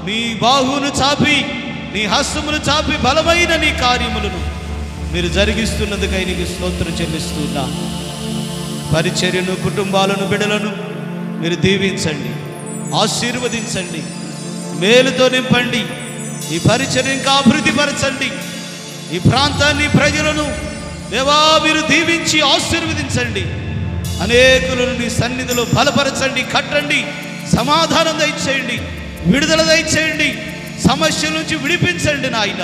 మీ బాహువును చాపి నీ హస్తమును చాపి బలమైన నీ కార్యములను మీరు జరిగిస్తున్నందుకై నీకు స్తోత్రం చెల్లిస్తున్నా పరిచర్యను కుటుంబాలను బిడలను మీరు దీవించండి ఆశీర్వదించండి మేలుతో నింపండి ఈ పరిచర్య ఇంకా అభివృద్ధిపరచండి ఈ ప్రాంతాన్ని ప్రజలను దేవా మీరు దీవించి ఆశీర్వదించండి అనేకులను నీ సన్నిధిలో బలపరచండి కట్టండి సమాధానం దయచేయండి విడుదల దయచేయండి సమస్యల నుంచి విడిపించండి నాయన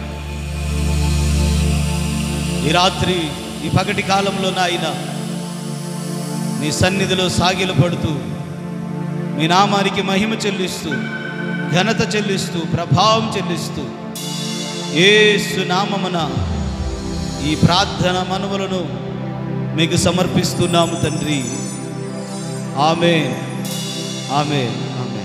ఈ రాత్రి ఈ పగటి కాలంలో నాయన నీ సన్నిధిలో సాగిల పడుతూ మీ నామానికి మహిమ చెల్లిస్తూ ఘనత చెల్లిస్తూ ప్రభావం చెల్లిస్తూ ఏసు నామమున ఈ ప్రార్థన మనవులను మీకు సమర్పిస్తున్నాము తండ్రి ఆమె ఆమె ఆమె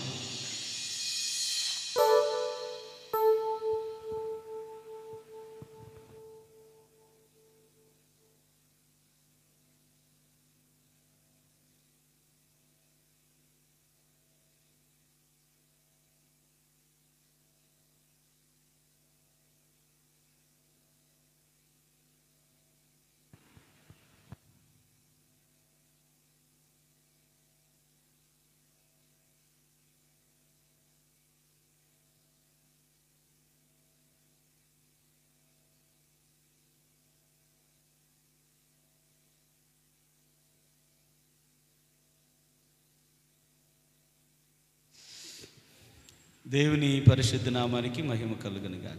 దేవుని పరిశుద్ధ నామానికి మహిమ కలుగును గాక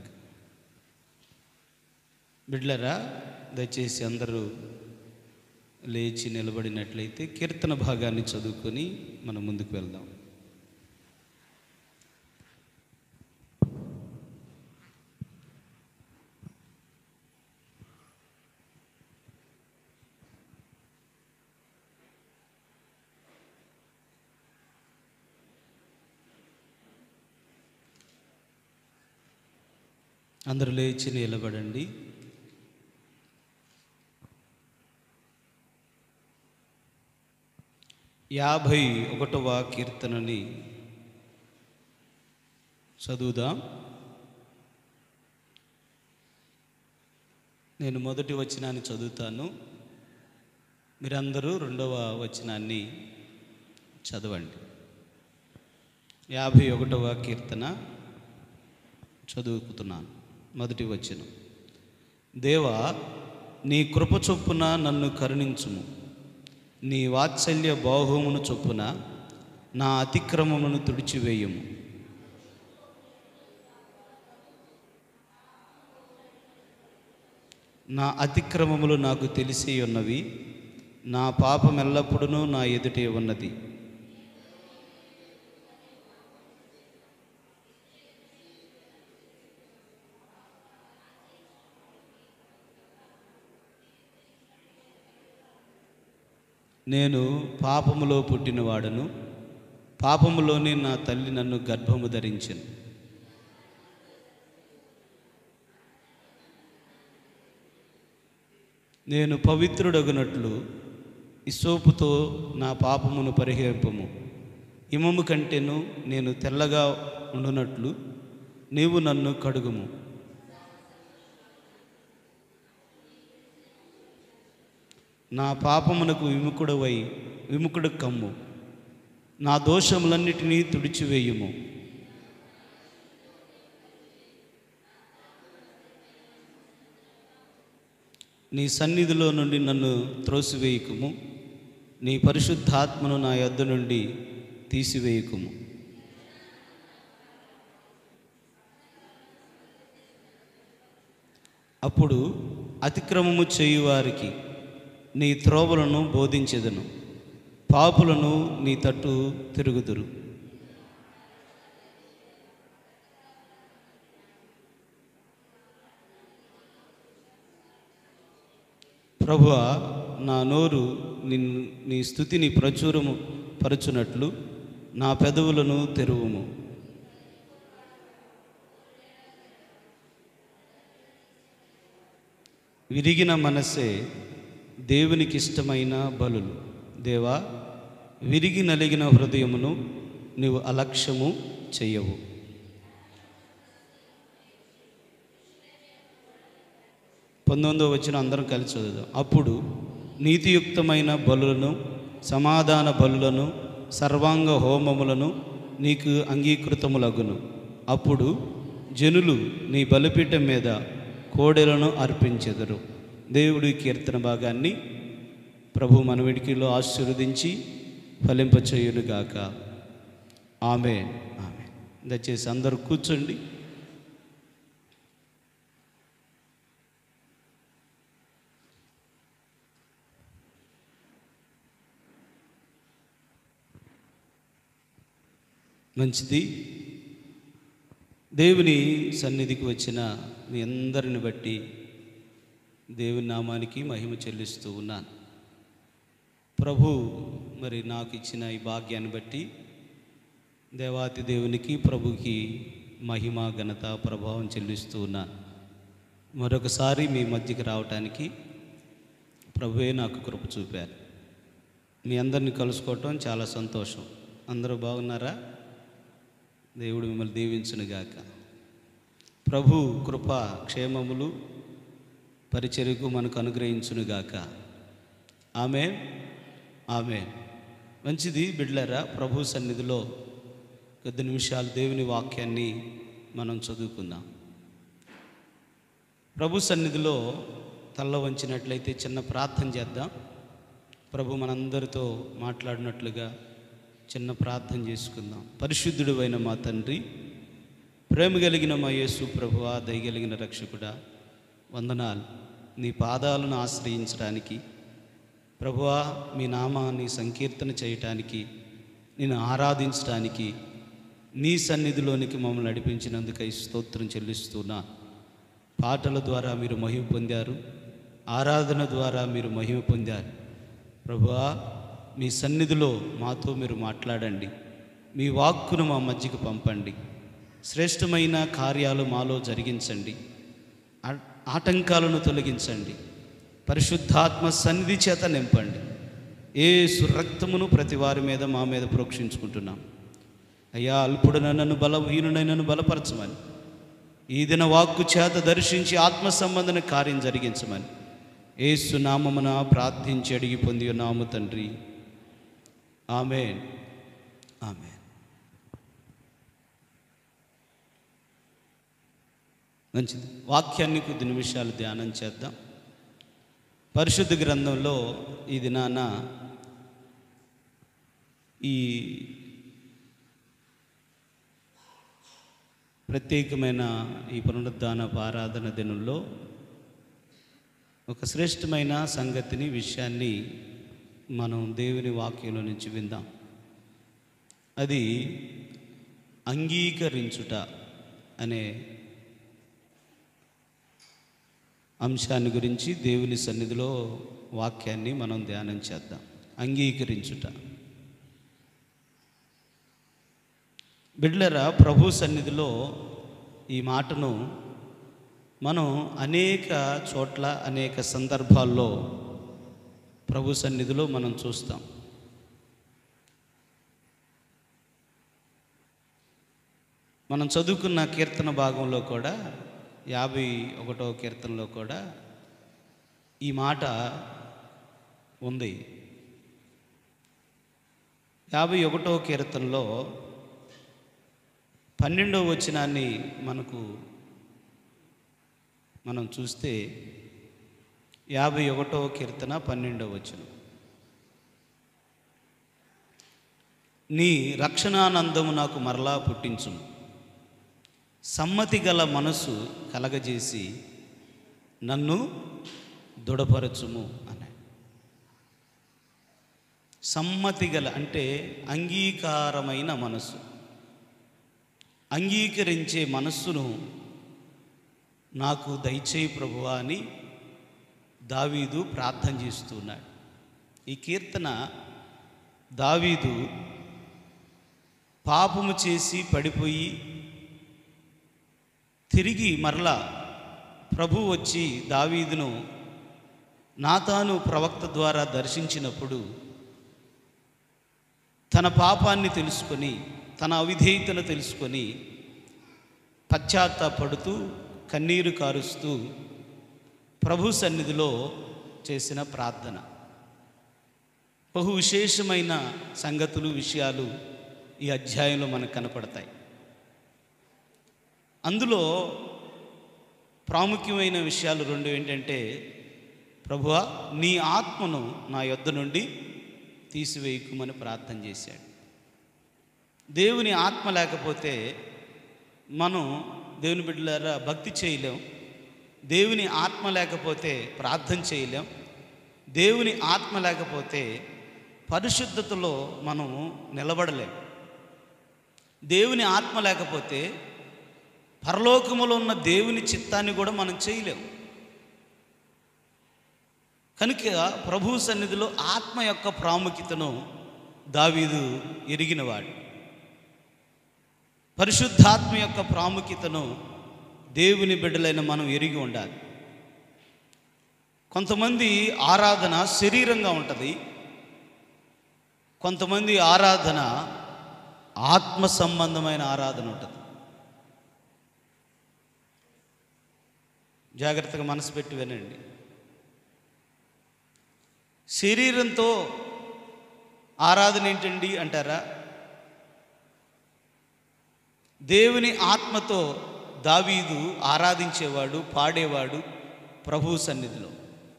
బిడ్లరా దయచేసి అందరూ లేచి నిలబడినట్లయితే కీర్తన భాగాన్ని చదువుకొని మనం ముందుకు వెళ్దాం అందరూ లేచి నిలబడండి యాభై ఒకటవ కీర్తనని చదువుదాం నేను మొదటి వచనాన్ని చదువుతాను మీరందరూ రెండవ వచనాన్ని చదవండి యాభై ఒకటవ కీర్తన చదువుకుతున్నాను మొదటి వచనం దేవా నీ కృప చొప్పున నన్ను కరుణించుము నీ వాత్సల్య బాహుమును చొప్పున నా అతిక్రమమును తుడిచివేయుము నా అతిక్రమములు నాకు తెలిసి ఉన్నవి నా పాపం ఎల్లప్పుడూ నా ఎదుటే ఉన్నది నేను పాపములో పుట్టినవాడను పాపములోనే నా తల్లి నన్ను గర్భము ధరించెను నేను పవిత్రుడగునట్లు ఇసోపుతో నా పాపమును పరిహరింపము హిమము కంటేను నేను తెల్లగా ఉండునట్లు నీవు నన్ను కడుగుము నా పాపమునకు విముకుడవై విముకుడు కమ్ము నా దోషములన్నిటినీ తుడిచివేయుము నీ సన్నిధిలో నుండి నన్ను త్రోసివేయకుము నీ పరిశుద్ధాత్మను నా యొద్ద నుండి తీసివేయకుము అప్పుడు అతిక్రమము చేయువారికి నీ త్రోవలను బోధించెదను పాపులను నీ తట్టు తిరుగుదురు ప్రభువా నా నోరు నిన్ను నీ స్థుతిని ప్రచురము పరచునట్లు నా పెదవులను తెరువుము విరిగిన మనసే దేవునికి ఇష్టమైన బలులు దేవా విరిగి నలిగిన హృదయమును నీవు అలక్ష్యము చెయ్యవు పంతొమ్మిదో వచ్చిన అందరం కలిసి చదువుదాం అప్పుడు నీతియుక్తమైన బలులను సమాధాన బలులను సర్వాంగ హోమములను నీకు అంగీకృతములగును అప్పుడు జనులు నీ బలిపీఠం మీద కోడెలను అర్పించెదరు దేవుడి కీర్తన భాగాన్ని ప్రభు మన విడికిలో ఆశీర్వదించి ఫలింపచేయునుగాక ఆమె ఆమె దయచేసి అందరూ కూర్చోండి మంచిది దేవుని సన్నిధికి వచ్చిన మీ అందరిని బట్టి దేవుని నామానికి మహిమ చెల్లిస్తూ ఉన్నాను ప్రభు మరి నాకు ఇచ్చిన ఈ భాగ్యాన్ని బట్టి దేవాతి దేవునికి ప్రభుకి మహిమ ఘనత ప్రభావం చెల్లిస్తూ ఉన్నాను మరొకసారి మీ మధ్యకి రావటానికి ప్రభువే నాకు కృప చూపారు మీ అందరిని కలుసుకోవటం చాలా సంతోషం అందరూ బాగున్నారా దేవుడు మిమ్మల్ని దీవించునుగాక ప్రభు కృప క్షేమములు పరిచర్యకు మనకు అనుగ్రహించునుగాక ఆమె ఆమె మంచిది బిడ్లరా ప్రభు సన్నిధిలో కొద్ది నిమిషాలు దేవుని వాక్యాన్ని మనం చదువుకుందాం ప్రభు సన్నిధిలో తల్ల వంచినట్లయితే చిన్న ప్రార్థన చేద్దాం ప్రభు మనందరితో మాట్లాడినట్లుగా చిన్న ప్రార్థన చేసుకుందాం పరిశుద్ధుడు అయిన మా తండ్రి ప్రేమ కలిగిన మా యేసు ప్రభువా దయగలిగిన రక్షకుడా వందనాలు నీ పాదాలను ఆశ్రయించడానికి ప్రభువా మీ నామాన్ని సంకీర్తన చేయటానికి నేను ఆరాధించడానికి నీ సన్నిధిలోనికి మమ్మల్ని నడిపించినందుకై స్తోత్రం చెల్లిస్తున్నా పాటల ద్వారా మీరు మహిమ పొందారు ఆరాధన ద్వారా మీరు మహిమ పొందారు ప్రభువా మీ సన్నిధిలో మాతో మీరు మాట్లాడండి మీ వాక్కును మా మధ్యకు పంపండి శ్రేష్టమైన కార్యాలు మాలో జరిగించండి ఆ- ఆటంకాలను తొలగించండి పరిశుద్ధాత్మ సన్నిధి చేత నింపండి ఏ రక్తమును ప్రతి వారి మీద మా మీద ప్రోక్షించుకుంటున్నాం అయ్యా అల్పుడన నన్ను బలహీనుడై నన్ను బలపరచమని ఈ దిన వాక్కు చేత దర్శించి ఆత్మ సంబంధన కార్యం జరిగించమని ఏసు నామమున ప్రార్థించి అడిగి పొంది నాము తండ్రి ఆమె ఆమె మంచిది వాక్యాన్ని కొద్ది నిమిషాలు ధ్యానం చేద్దాం పరిశుద్ధ గ్రంథంలో ఈ దినాన ఈ ప్రత్యేకమైన ఈ పునరుద్ధాన ఆరాధన దినంలో ఒక శ్రేష్టమైన సంగతిని విషయాన్ని మనం దేవుని వాక్యంలో నుంచి విందాం అది అంగీకరించుట అనే అంశాన్ని గురించి దేవుని సన్నిధిలో వాక్యాన్ని మనం ధ్యానం చేద్దాం అంగీకరించుట బిడ్లరా ప్రభు సన్నిధిలో ఈ మాటను మనం అనేక చోట్ల అనేక సందర్భాల్లో ప్రభు సన్నిధిలో మనం చూస్తాం మనం చదువుకున్న కీర్తన భాగంలో కూడా యాభై ఒకటో కీర్తనలో కూడా ఈ మాట ఉంది యాభై ఒకటో కీర్తనలో పన్నెండవ వచనాన్ని మనకు మనం చూస్తే యాభై ఒకటవ కీర్తన పన్నెండవ వచనం నీ రక్షణానందము నాకు మరలా పుట్టించును సమ్మతి గల మనసు కలగజేసి నన్ను దృఢపరచుము అనే సమ్మతి గల అంటే అంగీకారమైన మనసు అంగీకరించే మనస్సును నాకు దయచేయి ప్రభువా అని దావీదు ప్రార్థన చేస్తున్నాడు ఈ కీర్తన దావీదు పాపము చేసి పడిపోయి తిరిగి మరలా ప్రభు వచ్చి దావీదును నాతాను ప్రవక్త ద్వారా దర్శించినప్పుడు తన పాపాన్ని తెలుసుకొని తన అవిధేయతను తెలుసుకొని పశ్చాత్తాపడుతూ కన్నీరు కారుస్తూ ప్రభు సన్నిధిలో చేసిన ప్రార్థన బహు విశేషమైన సంగతులు విషయాలు ఈ అధ్యాయంలో మనకు కనపడతాయి అందులో ప్రాముఖ్యమైన విషయాలు రెండు ఏంటంటే ప్రభువా నీ ఆత్మను నా యొద్ద నుండి తీసివేయకుమని ప్రార్థన చేశాడు దేవుని ఆత్మ లేకపోతే మనం దేవుని బిడ్డలారా భక్తి చేయలేం దేవుని ఆత్మ లేకపోతే ప్రార్థన చేయలేం దేవుని ఆత్మ లేకపోతే పరిశుద్ధతలో మనం నిలబడలేం దేవుని ఆత్మ లేకపోతే పరలోకములో ఉన్న దేవుని చిత్తాన్ని కూడా మనం చేయలేం కనుక ప్రభు సన్నిధిలో ఆత్మ యొక్క ప్రాముఖ్యతను దావీదు ఎరిగినవాడు పరిశుద్ధాత్మ యొక్క ప్రాముఖ్యతను దేవుని బిడ్డలైన మనం ఎరిగి ఉండాలి కొంతమంది ఆరాధన శరీరంగా ఉంటుంది కొంతమంది ఆరాధన ఆత్మ సంబంధమైన ఆరాధన ఉంటుంది జాగ్రత్తగా మనసు పెట్టి వినండి శరీరంతో ఆరాధన ఏంటండి అంటారా దేవుని ఆత్మతో దావీదు ఆరాధించేవాడు పాడేవాడు ప్రభు సన్నిధిలో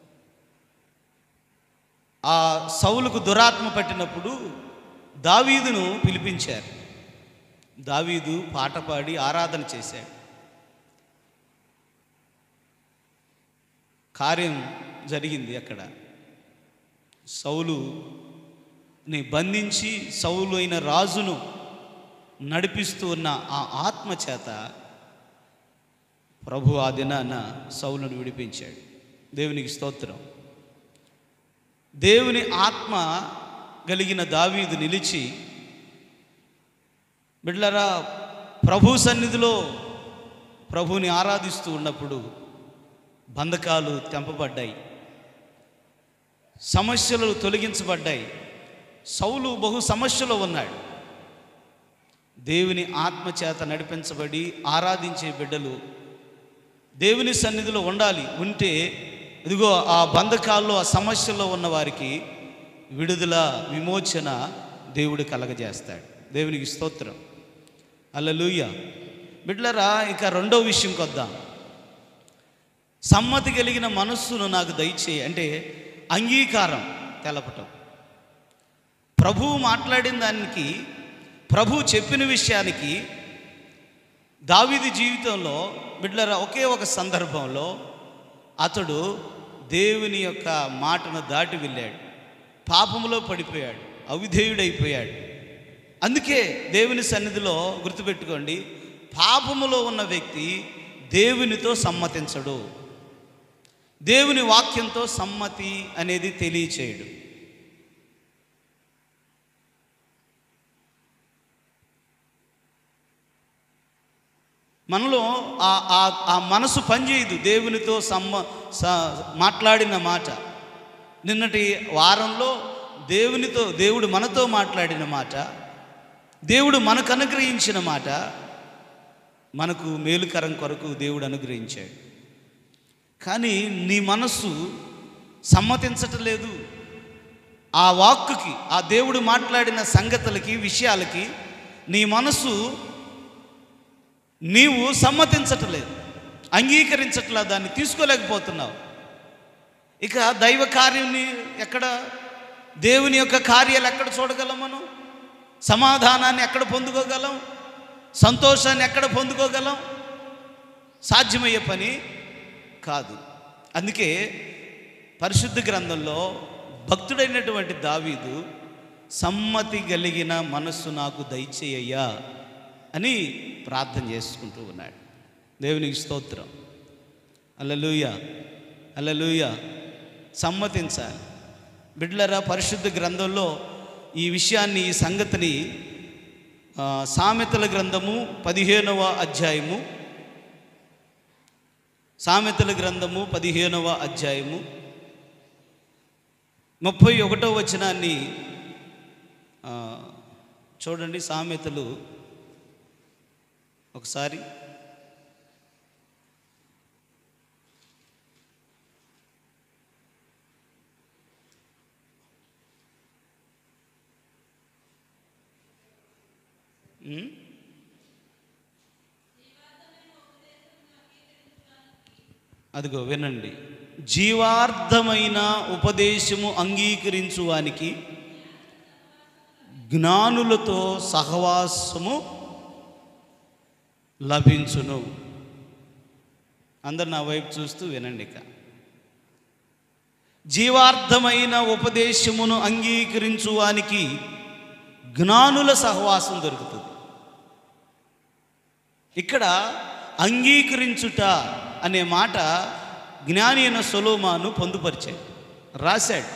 ఆ సౌలుకు దురాత్మ పట్టినప్పుడు దావీదును పిలిపించారు దావీదు పాట పాడి ఆరాధన చేశాడు కార్యం జరిగింది అక్కడ సౌలుని బంధించి సౌలు అయిన రాజును నడిపిస్తూ ఉన్న ఆ ఆత్మ చేత ప్రభు ఆ దినాన సౌలును విడిపించాడు దేవునికి స్తోత్రం దేవుని ఆత్మ కలిగిన దావీదు నిలిచి బిడ్లరా ప్రభు సన్నిధిలో ప్రభుని ఆరాధిస్తూ ఉన్నప్పుడు బంధకాలు తెంపబడ్డాయి సమస్యలు తొలగించబడ్డాయి సౌలు బహు సమస్యలో ఉన్నాడు దేవుని ఆత్మ చేత నడిపించబడి ఆరాధించే బిడ్డలు దేవుని సన్నిధిలో ఉండాలి ఉంటే ఇదిగో ఆ బంధకాల్లో ఆ సమస్యల్లో ఉన్న వారికి విడుదల విమోచన దేవుడు కలగజేస్తాడు దేవునికి స్తోత్రం అల్లలుయ్య బిడ్లరా ఇక రెండో విషయంకి వద్దాం సమ్మతి కలిగిన మనస్సును నాకు దయచేయి అంటే అంగీకారం తెలపటం ప్రభువు మాట్లాడిన దానికి ప్రభు చెప్పిన విషయానికి దావీది జీవితంలో బిడ్లరా ఒకే ఒక సందర్భంలో అతడు దేవుని యొక్క మాటను దాటి వెళ్ళాడు పాపములో పడిపోయాడు అవిధేయుడైపోయాడు అందుకే దేవుని సన్నిధిలో గుర్తుపెట్టుకోండి పాపములో ఉన్న వ్యక్తి దేవునితో సమ్మతించడు దేవుని వాక్యంతో సమ్మతి అనేది తెలియచేయడు మనలో ఆ ఆ ఆ మనసు పనిచేయదు దేవునితో సమ్మ స మాట్లాడిన మాట నిన్నటి వారంలో దేవునితో దేవుడు మనతో మాట్లాడిన మాట దేవుడు మనకు అనుగ్రహించిన మాట మనకు మేలుకరం కొరకు దేవుడు అనుగ్రహించాడు కానీ నీ మనస్సు సమ్మతించటం లేదు ఆ వాక్కుకి ఆ దేవుడు మాట్లాడిన సంగతులకి విషయాలకి నీ మనసు నీవు సమ్మతించట్లేదు అంగీకరించట్లా దాన్ని తీసుకోలేకపోతున్నావు ఇక దైవ కార్యంని ఎక్కడ దేవుని యొక్క కార్యాలు ఎక్కడ చూడగలం మనం సమాధానాన్ని ఎక్కడ పొందుకోగలం సంతోషాన్ని ఎక్కడ పొందుకోగలం సాధ్యమయ్యే పని కాదు అందుకే పరిశుద్ధ గ్రంథంలో భక్తుడైనటువంటి దావీదు సమ్మతి కలిగిన మనస్సు నాకు దయచేయ్యా అని ప్రార్థన చేసుకుంటూ ఉన్నాడు దేవునికి స్తోత్రం అల్లలుయ అల్లలుయ సమ్మతించాలి బిడ్లరా పరిశుద్ధ గ్రంథంలో ఈ విషయాన్ని ఈ సంగతిని ఆ, సామెతల గ్రంథము పదిహేనవ అధ్యాయము సామెతల గ్రంథము పదిహేనవ అధ్యాయము ముప్పై ఒకటో వచనాన్ని ఆ, చూడండి సామెతలు ఒకసారి ఉమ్? అదిగో వినండి జీవార్థమైన ఉపదేశము అంగీకరించువానికి జ్ఞానులతో సహవాసము లభించును అందరు నా వైపు చూస్తూ వినండి ఇక జీవార్థమైన ఉపదేశమును అంగీకరించువానికి జ్ఞానుల సహవాసం దొరుకుతుంది ఇక్కడ అంగీకరించుట అనే మాట జ్ఞాని అయిన సొలోమాను పొందుపరిచాడు రాశాడు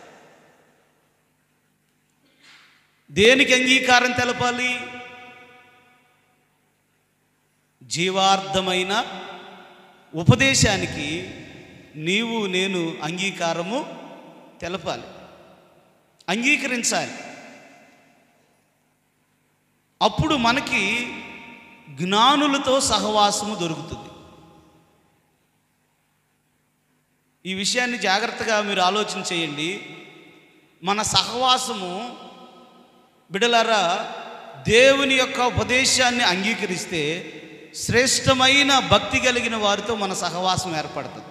దేనికి అంగీకారం తెలపాలి జీవార్థమైన ఉపదేశానికి నీవు నేను అంగీకారము తెలపాలి అంగీకరించాలి అప్పుడు మనకి జ్ఞానులతో సహవాసము దొరుకుతుంది ఈ విషయాన్ని జాగ్రత్తగా మీరు ఆలోచన చేయండి మన సహవాసము బిడలారా దేవుని యొక్క ఉపదేశాన్ని అంగీకరిస్తే శ్రేష్టమైన భక్తి కలిగిన వారితో మన సహవాసం ఏర్పడుతుంది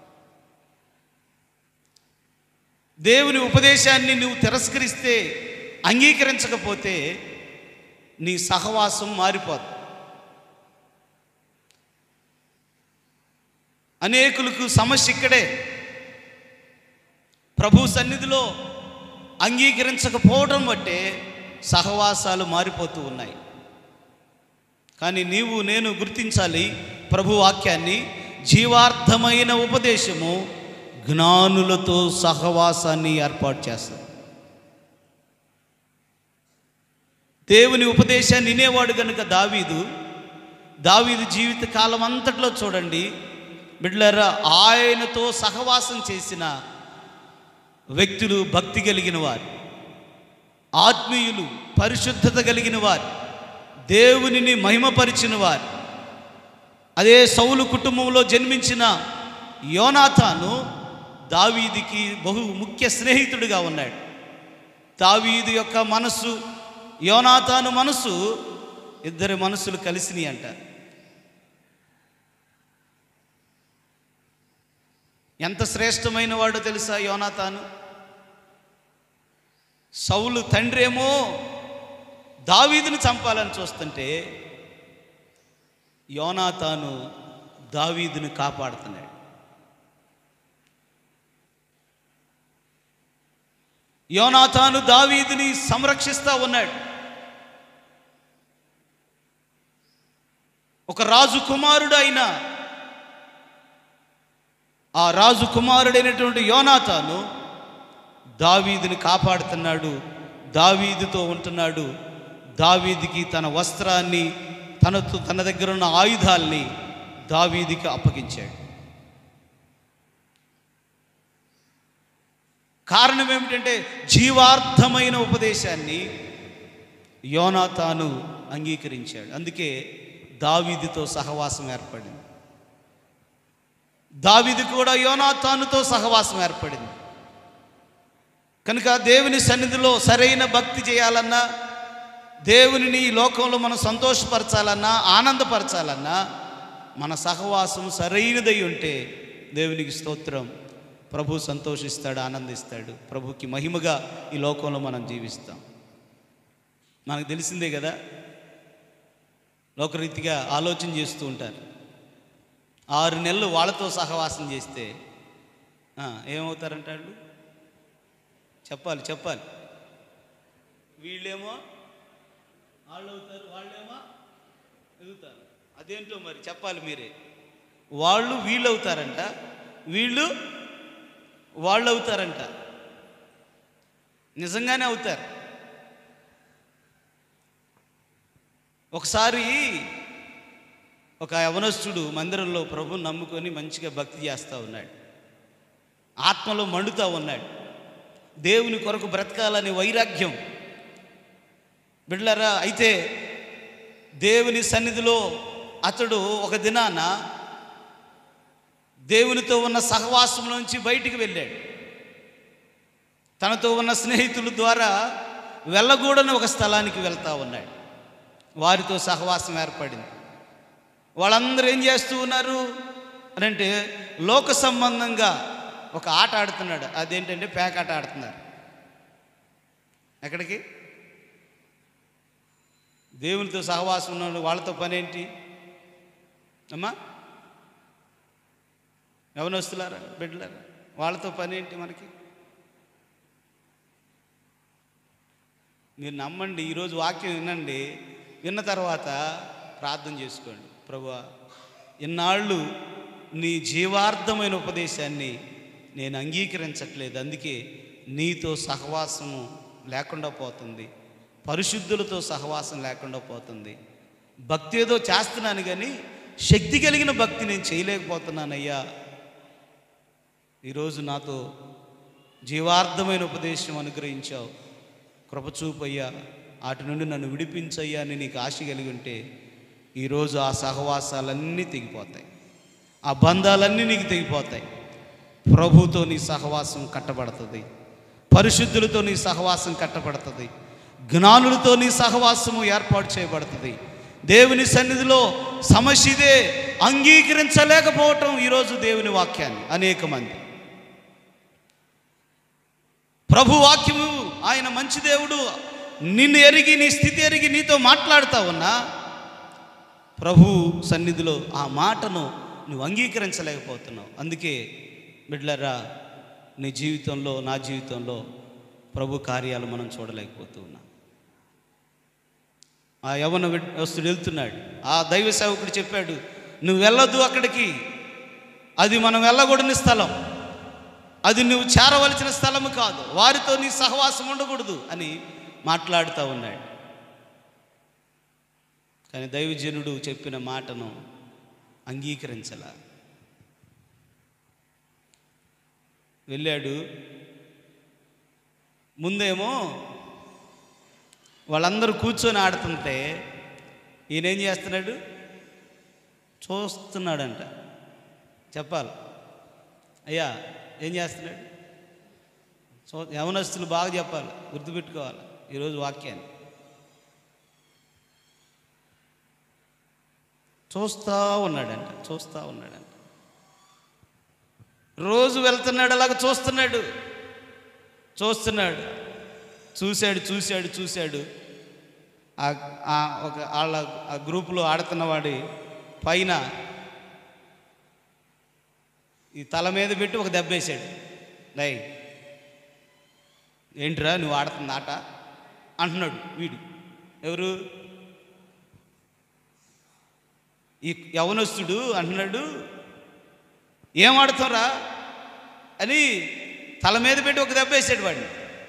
దేవుని ఉపదేశాన్ని నువ్వు తిరస్కరిస్తే అంగీకరించకపోతే నీ సహవాసం మారిపోదు అనేకులకు సమస్య ఇక్కడే ప్రభు సన్నిధిలో అంగీకరించకపోవడం బట్టే సహవాసాలు మారిపోతూ ఉన్నాయి కానీ నీవు నేను గుర్తించాలి ప్రభు వాక్యాన్ని జీవార్థమైన ఉపదేశము జ్ఞానులతో సహవాసాన్ని ఏర్పాటు చేస్తుంది దేవుని ఉపదేశాన్ని వినేవాడు కనుక దావీదు దావీదు జీవిత కాలం అంతట్లో చూడండి బిడ్లరా ఆయనతో సహవాసం చేసిన వ్యక్తులు భక్తి కలిగిన వారు ఆత్మీయులు పరిశుద్ధత కలిగిన వారు దేవునిని మహిమపరిచిన వారు అదే సౌలు కుటుంబంలో జన్మించిన యోనాథాను దావీదికి బహు ముఖ్య స్నేహితుడిగా ఉన్నాడు దావీదు యొక్క మనసు యోనాథాను మనసు ఇద్దరి మనసులు కలిసినాయి అంట ఎంత శ్రేష్టమైన వాడో తెలుసా యోనాథాను సౌలు తండ్రి ఏమో దావీదుని చంపాలని చూస్తుంటే యోనాతాను దావీదుని కాపాడుతున్నాడు యోనాతాను దావీదుని సంరక్షిస్తూ ఉన్నాడు ఒక రాజు కుమారుడు అయిన ఆ రాజు కుమారుడైనటువంటి యోనాతాను దావీదుని కాపాడుతున్నాడు దావీదుతో ఉంటున్నాడు దావీదికి తన వస్త్రాన్ని తనతో తన దగ్గర ఉన్న ఆయుధాల్ని దావీదికి అప్పగించాడు కారణం ఏమిటంటే జీవార్థమైన ఉపదేశాన్ని యోనాతాను అంగీకరించాడు అందుకే దావీదితో సహవాసం ఏర్పడింది దావీది కూడా యోనాతానుతో సహవాసం ఏర్పడింది కనుక దేవుని సన్నిధిలో సరైన భక్తి చేయాలన్నా దేవునిని ఈ లోకంలో మనం సంతోషపరచాలన్నా ఆనందపరచాలన్నా మన సహవాసం సరైనదై ఉంటే దేవునికి స్తోత్రం ప్రభు సంతోషిస్తాడు ఆనందిస్తాడు ప్రభుకి మహిమగా ఈ లోకంలో మనం జీవిస్తాం మనకు తెలిసిందే కదా లోకరీతిగా ఆలోచన చేస్తూ ఉంటారు ఆరు నెలలు వాళ్ళతో సహవాసం చేస్తే ఆ, ఏమవుతారంటాడు చెప్పాలి చెప్పాలి వీళ్ళేమో వాళ్ళు అవుతారు వాళ్ళేమో ఎదుగుతారు అదేంటో మరి చెప్పాలి మీరే వాళ్ళు వీళ్ళు అవుతారంట వీళ్ళు వాళ్ళు అవుతారంట నిజంగానే అవుతారు ఒకసారి ఒక యవనస్తుడు మందిరంలో ప్రభు నమ్ముకొని మంచిగా భక్తి చేస్తూ ఉన్నాడు ఆత్మలో మండుతూ ఉన్నాడు దేవుని కొరకు బ్రతకాలనే వైరాగ్యం బిడ్డలారా అయితే దేవుని సన్నిధిలో అతడు ఒక దినాన దేవునితో ఉన్న సహవాసం నుంచి బయటికి వెళ్ళాడు తనతో ఉన్న స్నేహితుల ద్వారా వెళ్ళకూడని ఒక స్థలానికి వెళ్తా ఉన్నాడు వారితో సహవాసం ఏర్పడింది వాళ్ళందరూ ఏం చేస్తూ ఉన్నారు అని అంటే లోక సంబంధంగా ఒక ఆట ఆడుతున్నాడు అదేంటంటే పేకాట ఆడుతున్నారు ఎక్కడికి దేవునితో సహవాసం ఉన్న వాళ్ళతో పని ఏంటి అమ్మా యవనస్తులారా బిడ్డలారా వాళ్ళతో పని ఏంటి మనకి మీరు నమ్మండి ఈరోజు వాక్యం వినండి విన్న తర్వాత ప్రార్థన చేసుకోండి ప్రభువా ఇన్నాళ్ళు నీ జీవార్థమైన ఉపదేశాన్ని నేను అంగీకరించట్లేదు అందుకే నీతో సహవాసము లేకుండా పోతుంది పరిశుద్ధులతో సహవాసం లేకుండా పోతుంది భక్తి ఏదో చేస్తున్నాను కానీ శక్తి కలిగిన భక్తి నేను చేయలేకపోతున్నానయ్యా ఈరోజు నాతో జీవార్థమైన ఉపదేశం అనుగ్రహించావు కృపచూపయ్యా వాటి నుండి నన్ను విడిపించయ్యా అని నీకు ఆశ కలిగి ఉంటే ఈరోజు ఆ సహవాసాలన్నీ తెగిపోతాయి ఆ బంధాలన్నీ నీకు తెగిపోతాయి ప్రభుతో నీ సహవాసం కట్టబడుతుంది పరిశుద్ధులతో నీ సహవాసం కట్టబడుతుంది జ్ఞానులతో నీ సహవాసము ఏర్పాటు చేయబడుతుంది దేవుని సన్నిధిలో సమస్య ఇదే అంగీకరించలేకపోవటం ఈరోజు దేవుని వాక్యాన్ని అనేక మంది ప్రభు వాక్యము ఆయన మంచి దేవుడు నిన్ను ఎరిగి నీ స్థితి ఎరిగి నీతో మాట్లాడుతా ఉన్నా ప్రభు సన్నిధిలో ఆ మాటను నువ్వు అంగీకరించలేకపోతున్నావు అందుకే బిడ్లరా నీ జీవితంలో నా జీవితంలో ప్రభు కార్యాలు మనం చూడలేకపోతూ ఉన్నాం ఆ యవన వస్తుడు వెళ్తున్నాడు ఆ దైవ సేవకుడు చెప్పాడు నువ్వు వెళ్ళొద్దు అక్కడికి అది మనం వెళ్ళకూడని స్థలం అది నువ్వు చేరవలసిన స్థలము కాదు వారితో నీ సహవాసం ఉండకూడదు అని మాట్లాడుతూ ఉన్నాడు కానీ దైవజనుడు చెప్పిన మాటను అంగీకరించలా వెళ్ళాడు ముందేమో వాళ్ళందరూ కూర్చొని ఆడుతుంటే ఈయన ఏం చేస్తున్నాడు చూస్తున్నాడంట చెప్పాలి అయ్యా ఏం చేస్తున్నాడు సో యవనస్తులు బాగా చెప్పాలి గుర్తుపెట్టుకోవాలి ఈరోజు వాక్యాన్ని చూస్తూ ఉన్నాడంట చూస్తూ ఉన్నాడంట రోజు వెళ్తున్నాడు అలాగ చూస్తున్నాడు చూస్తున్నాడు చూశాడు చూశాడు చూశాడు ఆ- ఆ ఒక వాళ్ళ ఆ గ్రూపులో ఆడుతున్నవాడి పైన ఈ తల మీద పెట్టి ఒక దెబ్బ వేసాడు లై ఏంట్రా నువ్వు ఆడుతుంది ఆట అంటున్నాడు వీడు ఎవరు ఈ యవనస్తుడు అంటున్నాడు ఏం ఆడుతావురా అని తల మీద పెట్టి ఒక దెబ్బ వేసాడు వాడిని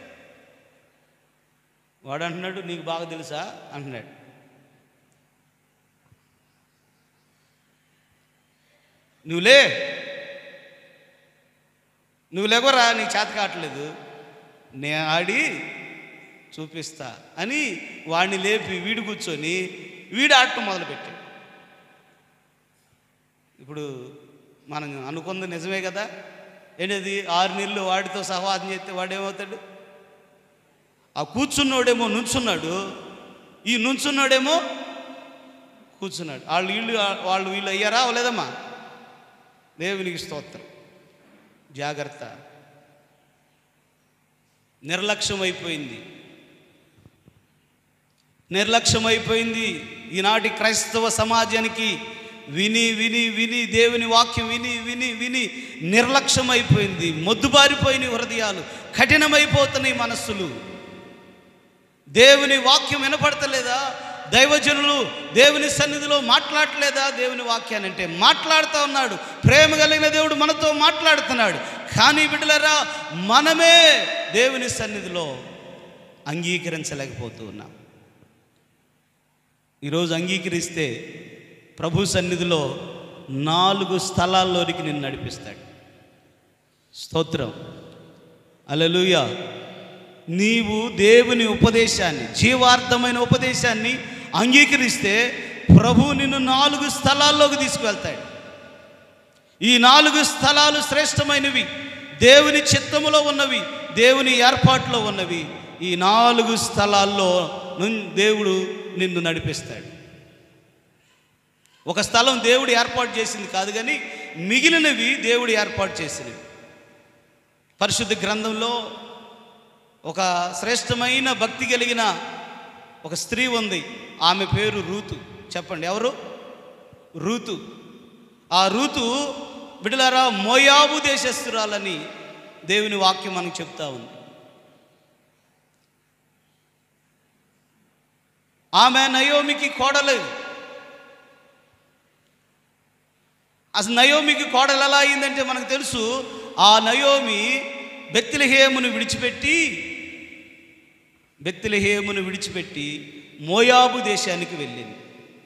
వాడు అంటున్నాడు నీకు బాగా తెలుసా అంటున్నాడు నువ్వులే నువ్వు లేవరా నీకు చేత కావట్లేదు నేను ఆడి చూపిస్తా అని వాడిని లేపి వీడు కూర్చొని వీడు ఆడటం మొదలుపెట్టాడు ఇప్పుడు మనం అనుకుంది నిజమే కదా ఏంటది ఆరు నెలలు వాడితో సహవాసం చేస్తే వాడేమవుతాడు ఆ కూర్చున్నోడేమో నుంచున్నాడు ఈ నుంచున్నాడేమో కూర్చున్నాడు వాళ్ళు వీళ్ళు వాళ్ళు వీళ్ళు అయ్యారా అవలేదమ్మా దేవునికి స్తోత్రం జాగ్రత్త నిర్లక్ష్యం అయిపోయింది నిర్లక్ష్యం అయిపోయింది ఈనాటి క్రైస్తవ సమాజానికి విని విని విని దేవుని వాక్యం విని విని విని నిర్లక్ష్యం అయిపోయింది మొద్దుబారిపోయిన హృదయాలు కఠినమైపోతున్నాయి మనస్సులు దేవుని వాక్యం వినపడతలేదా దైవజనులు దేవుని సన్నిధిలో మాట్లాడలేదా దేవుని వాక్యాన్ని అంటే మాట్లాడుతూ ఉన్నాడు ప్రేమ కలిగిన దేవుడు మనతో మాట్లాడుతున్నాడు కానీ బిడ్డలరా మనమే దేవుని సన్నిధిలో అంగీకరించలేకపోతూ ఉన్నాం ఈరోజు అంగీకరిస్తే ప్రభు సన్నిధిలో నాలుగు స్థలాల్లోనికి నిన్ను నడిపిస్తాడు స్తోత్రం అలలుయ నీవు దేవుని ఉపదేశాన్ని జీవార్థమైన ఉపదేశాన్ని అంగీకరిస్తే ప్రభు నిన్ను నాలుగు స్థలాల్లోకి తీసుకువెళ్తాడు ఈ నాలుగు స్థలాలు శ్రేష్టమైనవి దేవుని చిత్తములో ఉన్నవి దేవుని ఏర్పాటులో ఉన్నవి ఈ నాలుగు స్థలాల్లో నుం- దేవుడు నిన్ను నడిపిస్తాడు ఒక స్థలం దేవుడు ఏర్పాటు చేసింది కాదు కానీ మిగిలినవి దేవుడు ఏర్పాటు చేసినవి పరిశుద్ధ గ్రంథంలో ఒక శ్రేష్టమైన భక్తి కలిగిన ఒక స్త్రీ ఉంది ఆమె పేరు రూతు చెప్పండి ఎవరు రూతు ఆ రూతు బిడలారా మోయాబు దేశస్తురాలని దేవుని వాక్యం మనకు చెప్తా ఉంది ఆమె నయోమికి కోడలు అసలు నయోమికి కోడలు ఎలా అయిందంటే మనకు తెలుసు ఆ నయోమి బెత్తిలహేమును విడిచిపెట్టి బెత్తిలహేమును విడిచిపెట్టి మోయాబు దేశానికి వెళ్ళింది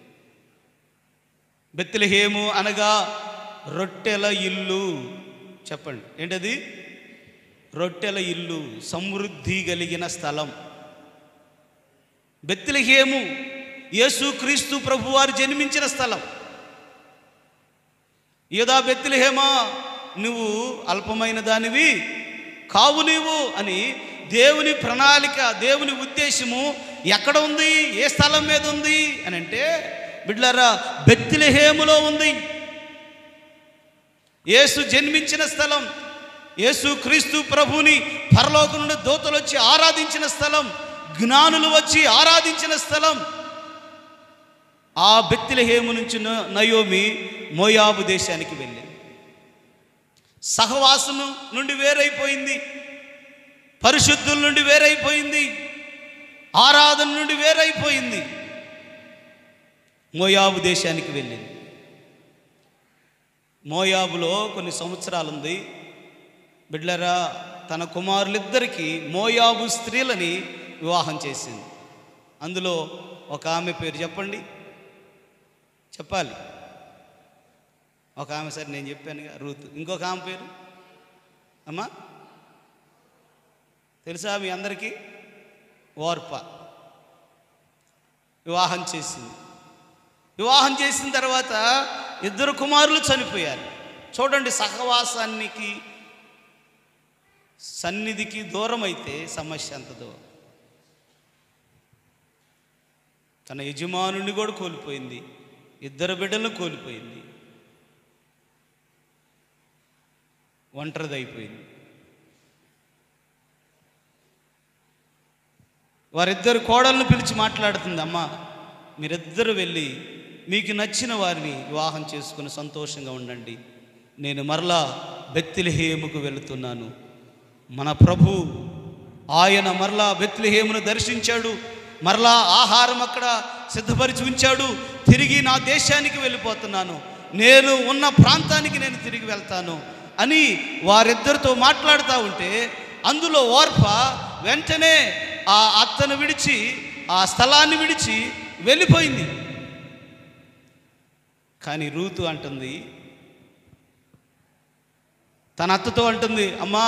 బెత్తిలహేము అనగా రొట్టెల ఇల్లు చెప్పండి ఏంటది రొట్టెల ఇల్లు సమృద్ధి కలిగిన స్థలం బెత్తిలహేము యేసు క్రీస్తు ప్రభువారు జన్మించిన స్థలం యోదా బెత్తిలహేమా నువ్వు అల్పమైన దానివి కావు నీవు అని దేవుని ప్రణాళిక దేవుని ఉద్దేశము ఎక్కడ ఉంది ఏ స్థలం మీద ఉంది అని అంటే బిడ్లరా బెత్తిలహేములో ఉంది యేసు జన్మించిన స్థలం యేసు క్రీస్తు ప్రభుని పరలోకం నుండి దూతలు వచ్చి ఆరాధించిన స్థలం జ్ఞానులు వచ్చి ఆరాధించిన స్థలం ఆ బెత్తిలహేము నుంచి న- నయోమి మోయాబు దేశానికి వెళ్ళింది సహవాసము నుండి వేరైపోయింది పరిశుద్ధుల నుండి వేరైపోయింది ఆరాధన నుండి వేరైపోయింది మోయాబు దేశానికి వెళ్ళింది మోయాబులో కొన్ని సంవత్సరాలు ఉంది బిడ్లరా తన కుమారులిద్దరికీ మోయాబు స్త్రీలని వివాహం చేసింది అందులో ఒక ఆమె పేరు చెప్పండి చెప్పాలి ఒక ఆమె సరే నేను చెప్పానుగా రూత్ ఇంకొక ఆమె పేరు అమ్మా తెలుసా మీ అందరికీ ఓర్ప వివాహం చేసింది వివాహం చేసిన తర్వాత ఇద్దరు కుమారులు చనిపోయారు చూడండి సహవాసానికి సన్నిధికి దూరం అయితే సమస్య అంత దూరం తన యజమానుని కూడా కోల్పోయింది ఇద్దరు బిడ్డలను కోల్పోయింది ఒంటరిది అయిపోయింది వారిద్దరు కోడలను పిలిచి మాట్లాడుతుంది అమ్మ మీరిద్దరు వెళ్ళి మీకు నచ్చిన వారిని వివాహం చేసుకుని సంతోషంగా ఉండండి నేను మరలా బెత్తిలహేముకు వెళుతున్నాను మన ప్రభు ఆయన మరలా బెత్తిలహేమును దర్శించాడు మరలా ఆహారం అక్కడ సిద్ధపరిచి ఉంచాడు తిరిగి నా దేశానికి వెళ్ళిపోతున్నాను నేను ఉన్న ప్రాంతానికి నేను తిరిగి వెళ్తాను అని వారిద్దరితో మాట్లాడుతూ ఉంటే అందులో ఓర్ప వెంటనే ఆ అత్తను విడిచి ఆ స్థలాన్ని విడిచి వెళ్ళిపోయింది కానీ రూతు అంటుంది తన అత్తతో అంటుంది అమ్మా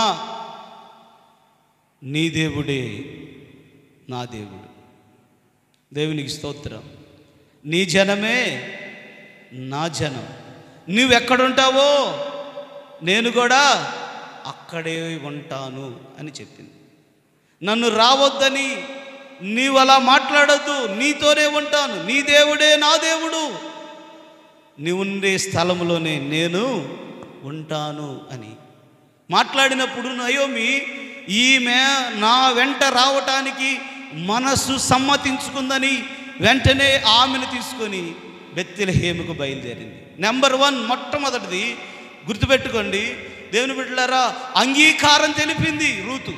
నీ దేవుడే నా దేవుడు దేవునికి స్తోత్రం నీ జనమే నా జనం నువ్వెక్కడుంటావో నేను కూడా అక్కడే ఉంటాను అని చెప్పింది నన్ను రావద్దని నీవు అలా మాట్లాడొద్దు నీతోనే ఉంటాను నీ దేవుడే నా దేవుడు నీ ఉండే స్థలంలోనే నేను ఉంటాను అని మాట్లాడినప్పుడు నయోమి ఈమె నా వెంట రావటానికి మనసు సమ్మతించుకుందని వెంటనే ఆమెను తీసుకొని బెత్తిలహేముకు బయలుదేరింది నెంబర్ వన్ మొట్టమొదటిది గుర్తుపెట్టుకోండి దేవుని బిడ్డలారా అంగీకారం తెలిపింది రూతు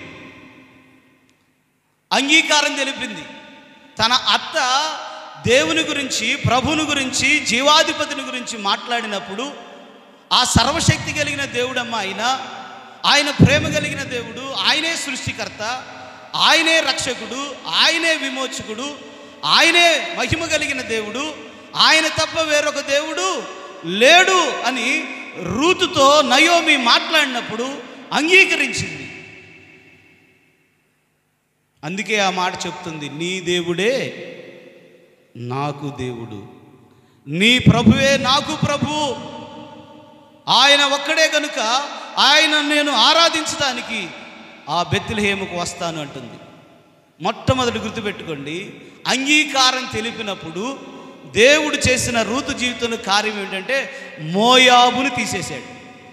అంగీకారం తెలిపింది తన అత్త దేవుని గురించి ప్రభుని గురించి జీవాధిపతిని గురించి మాట్లాడినప్పుడు ఆ సర్వశక్తి కలిగిన దేవుడమ్మ ఆయన ఆయన ప్రేమ కలిగిన దేవుడు ఆయనే సృష్టికర్త ఆయనే రక్షకుడు ఆయనే విమోచకుడు ఆయనే మహిమ కలిగిన దేవుడు ఆయన తప్ప వేరొక దేవుడు లేడు అని రూతుతో నయోమి మాట్లాడినప్పుడు అంగీకరించింది అందుకే ఆ మాట చెప్తుంది నీ దేవుడే నాకు దేవుడు నీ ప్రభువే నాకు ప్రభు ఆయన ఒక్కడే కనుక ఆయన నేను ఆరాధించడానికి ఆ బెత్తిలహేముకు వస్తాను అంటుంది మొట్టమొదటి గుర్తుపెట్టుకోండి అంగీకారం తెలిపినప్పుడు దేవుడు చేసిన రూతు జీవితంలో కార్యం ఏంటంటే మోయాబుని తీసేశాడు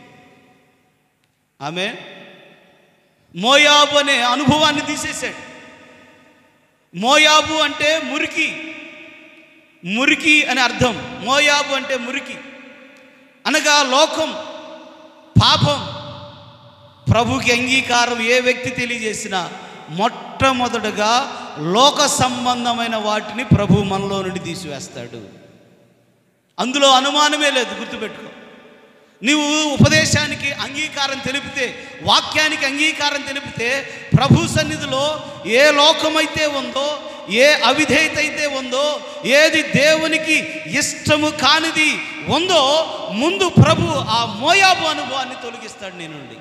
ఆమె మోయాబు అనే అనుభవాన్ని తీసేశాడు మోయాబు అంటే మురికి మురికి అని అర్థం మోయాబు అంటే మురికి అనగా లోకం పాపం ప్రభుకి అంగీకారం ఏ వ్యక్తి తెలియజేసినా మొట్టమొదటగా లోక సంబంధమైన వాటిని ప్రభు మనలో నుండి తీసివేస్తాడు అందులో అనుమానమే లేదు గుర్తుపెట్టుకో నీవు ఉపదేశానికి అంగీకారం తెలిపితే వాక్యానికి అంగీకారం తెలిపితే ప్రభు సన్నిధిలో ఏ లోకమైతే ఉందో ఏ అవిధేయత అయితే ఉందో ఏది దేవునికి ఇష్టము కానిది ఉందో ముందు ప్రభు ఆ మోయాబు అనుభవాన్ని తొలగిస్తాడు నీ నుండి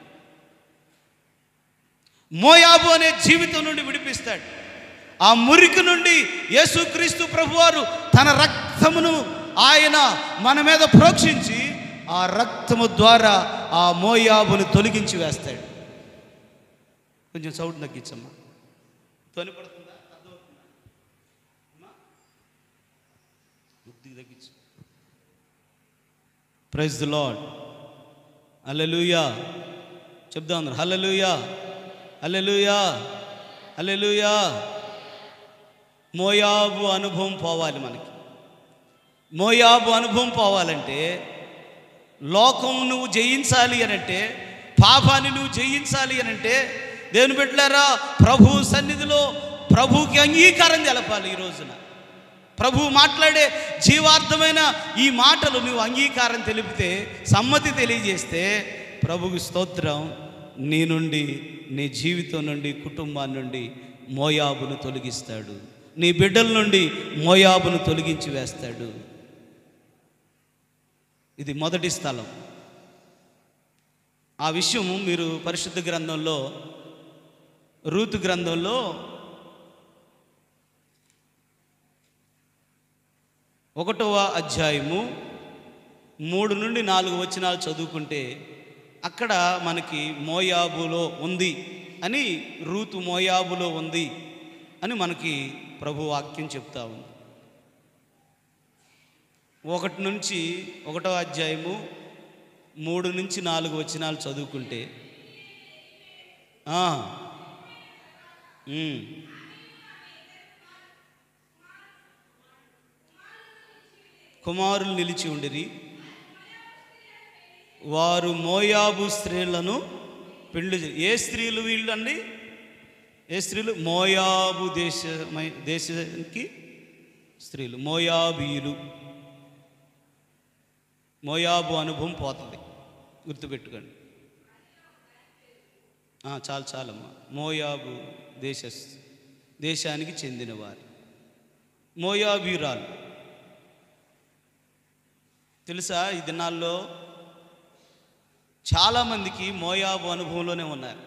మోయాబు అనే జీవితం నుండి విడిపిస్తాడు ఆ మురికి నుండి యేసుక్రీస్తు ప్రభువారు తన రక్తమును ఆయన మన మీద ప్రోక్షించి ఆ రక్తము ద్వారా ఆ మోయాబును తొలగించి వేస్తాడు కొంచెం సౌండ్ తగ్గించమ్మా ధ్వని పడుతుందా అర్థమవుతుందా? అమ్మా? కొద్దిగా తగ్గించు ప్రైజ్ ది లాడ్ హల్లెలూయా చెప్దాం అందరు హల్లెలూయా హల్లెలూయా హల్లెలూయా మోయాబు అనుభవం పోవాలి మనకి మోయాబు అనుభవం పోవాలంటే లోకం నువ్వు జయించాలి అని అంటే పాపాన్ని నువ్వు జయించాలి అని అంటే దేవుని పెట్టారా ప్రభు సన్నిధిలో ప్రభుకి అంగీకారం తెలపాలి ఈ రోజున ప్రభు మాట్లాడే జీవార్థమైన ఈ మాటలు నువ్వు అంగీకారం తెలిపితే సమ్మతి తెలియజేస్తే ప్రభుకి స్తోత్రం నీ నుండి నీ జీవితం నుండి కుటుంబాన్ని నుండి మోయాబును తొలగిస్తాడు నీ బిడ్డల నుండి మోయాబును తొలగించి వేస్తాడు ఇది మొదటి స్థలం ఆ విషయం మీరు పరిశుద్ధ గ్రంథంలో రూతు గ్రంథంలో ఒకటవ అధ్యాయము మూడు నుండి నాలుగు వచనాలు చదువుకుంటే అక్కడ మనకి మోయాబులో ఉంది అని రూతు మోయాబులో ఉంది అని మనకి ప్రభు వాక్యం చెప్తా ఉంది ఒకటి నుంచి ఒకటో అధ్యాయము మూడు నుంచి నాలుగు వచనాలు చదువుకుంటే ఆ, ఉమ్. కుమారులు నిలిచి ఉండిరి వారు మోయాబు స్త్రీలను పెళ్లి చే- ఏ స్త్రీలు వీళ్ళు అండి ఏ స్త్రీలు మోయాబు దేశ దేశానికి స్త్రీలు మోయాబీయులు మోయాబు అనుభవం పోతుంది గుర్తుపెట్టుకోండి ఆ, చాలు చాలమ్మా మోయాబు దేశ దేశానికి చెందినవారు మోయాబీరాలు తెలుసా ఈ దినాల్లో చాలామందికి మోయాబు అనుభవంలోనే ఉన్నారు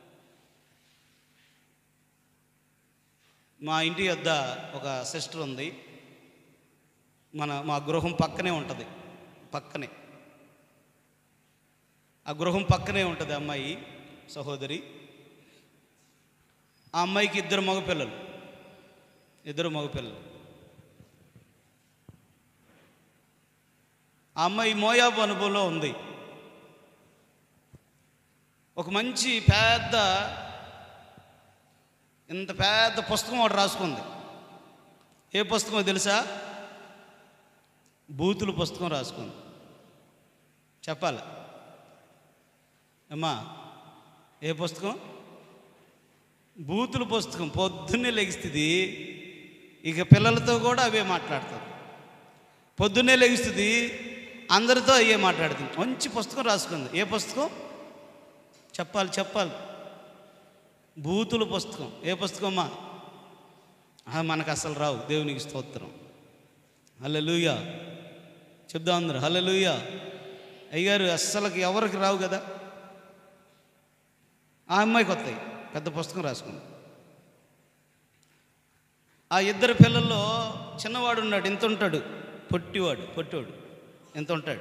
మా ఇంటి వద్ద ఒక సిస్టర్ ఉంది మన మా గృహం పక్కనే ఉంటుంది పక్కనే ఆ గృహం పక్కనే ఉంటుంది అమ్మాయి సహోదరి ఆ అమ్మాయికి ఇద్దరు మగపిల్లలు ఇద్దరు మగపిల్లలు ఆ అమ్మాయి మోయాబు అనుభవంలో ఉంది ఒక మంచి పెద్ద ఇంత పెద్ద పుస్తకం ఒకటి రాసుకుంది ఏ పుస్తకం తెలుసా బూతుల పుస్తకం రాసుకుంది చెప్పాలి అమ్మా ఏ పుస్తకం బూతుల పుస్తకం పొద్దున్నే లెగిస్తుంది ఇక పిల్లలతో కూడా అవే మాట్లాడుతుంది పొద్దున్నే లెగిస్తుంది అందరితో అయ్యే మాట్లాడుతుంది మంచి పుస్తకం రాసుకుంది ఏ పుస్తకం చెప్పాలి చెప్పాలి బూతుల పుస్తకం ఏ పుస్తకం అమ్మా ఆ, మనకు అసలు రావు దేవునికి స్తోత్రం హల్లెలూయా చెప్దాం అందరు హల్లెలూయా అయ్యారు అస్సలకి ఎవరికి రావు కదా ఆ అమ్మాయికి వస్తాయి పెద్ద పుస్తకం రాసుకుంది ఆ ఇద్దరు పిల్లల్లో చిన్నవాడు ఉన్నాడు ఎంత ఉంటాడు పొట్టివాడు పొట్టివాడు ఎంత ఉంటాడు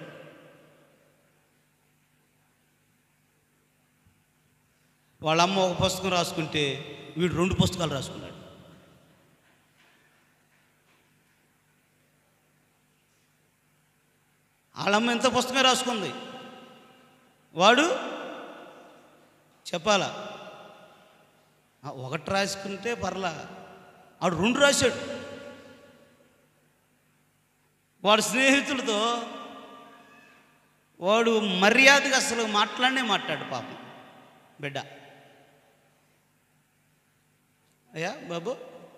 వాళ్ళ అమ్మ ఒక పుస్తకం రాసుకుంటే వీడు రెండు పుస్తకాలు రాసుకున్నాడు వాళ్ళమ్మ ఎంత పుస్తకమే రాసుకుంది వాడు చెప్పాలా ఆ, ఒకటి రాసుకుంటే పర్లా వాడు రెండు రాశాడు వాడు స్నేహితులతో వాడు మర్యాదగా అసలు మాట్లాడనే మాట్లాడు పాపం బిడ్డ అయ్యా బాబు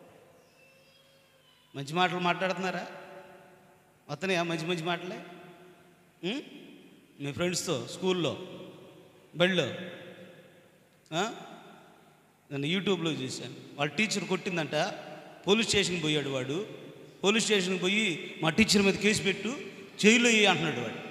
మంచి మాటలు మాట్లాడుతున్నారా వస్తున్నాయా మంచి మంచి మాటలే ఉం? మీ ఫ్రెండ్స్తో స్కూల్లో బడిలో ఆ? నేను యూట్యూబ్లో చూశాను వాళ్ళ టీచర్ కొట్టిందంట పోలీస్ స్టేషన్కి పోయాడు వాడు పోలీస్ స్టేషన్కి పోయి మా టీచర్ మీద కేసు పెట్టు జైల్లో వేయి అంటున్నాడు వాడు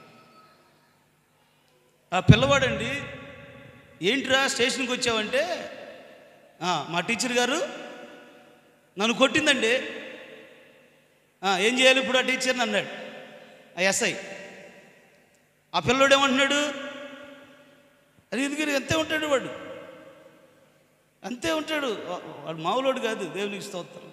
ఆ పిల్లవాడండి ఏంట్రా స్టేషన్కి వచ్చావంటే "ఆ, మా టీచర్ గారు నన్ను కొట్టిందండి "ఆ, ఏం చేయాలి ఇప్పుడు ఆ టీచర్ని అన్నాడు ఆ ఎస్ఐ ఆ పిల్లోడు ఏమంటున్నాడు అది ఎందుకని అంతే ఉంటాడు వాడు అంతే ఉంటాడు వా- వాడు మామూలోడు కాదు దేవునికి స్తోత్రం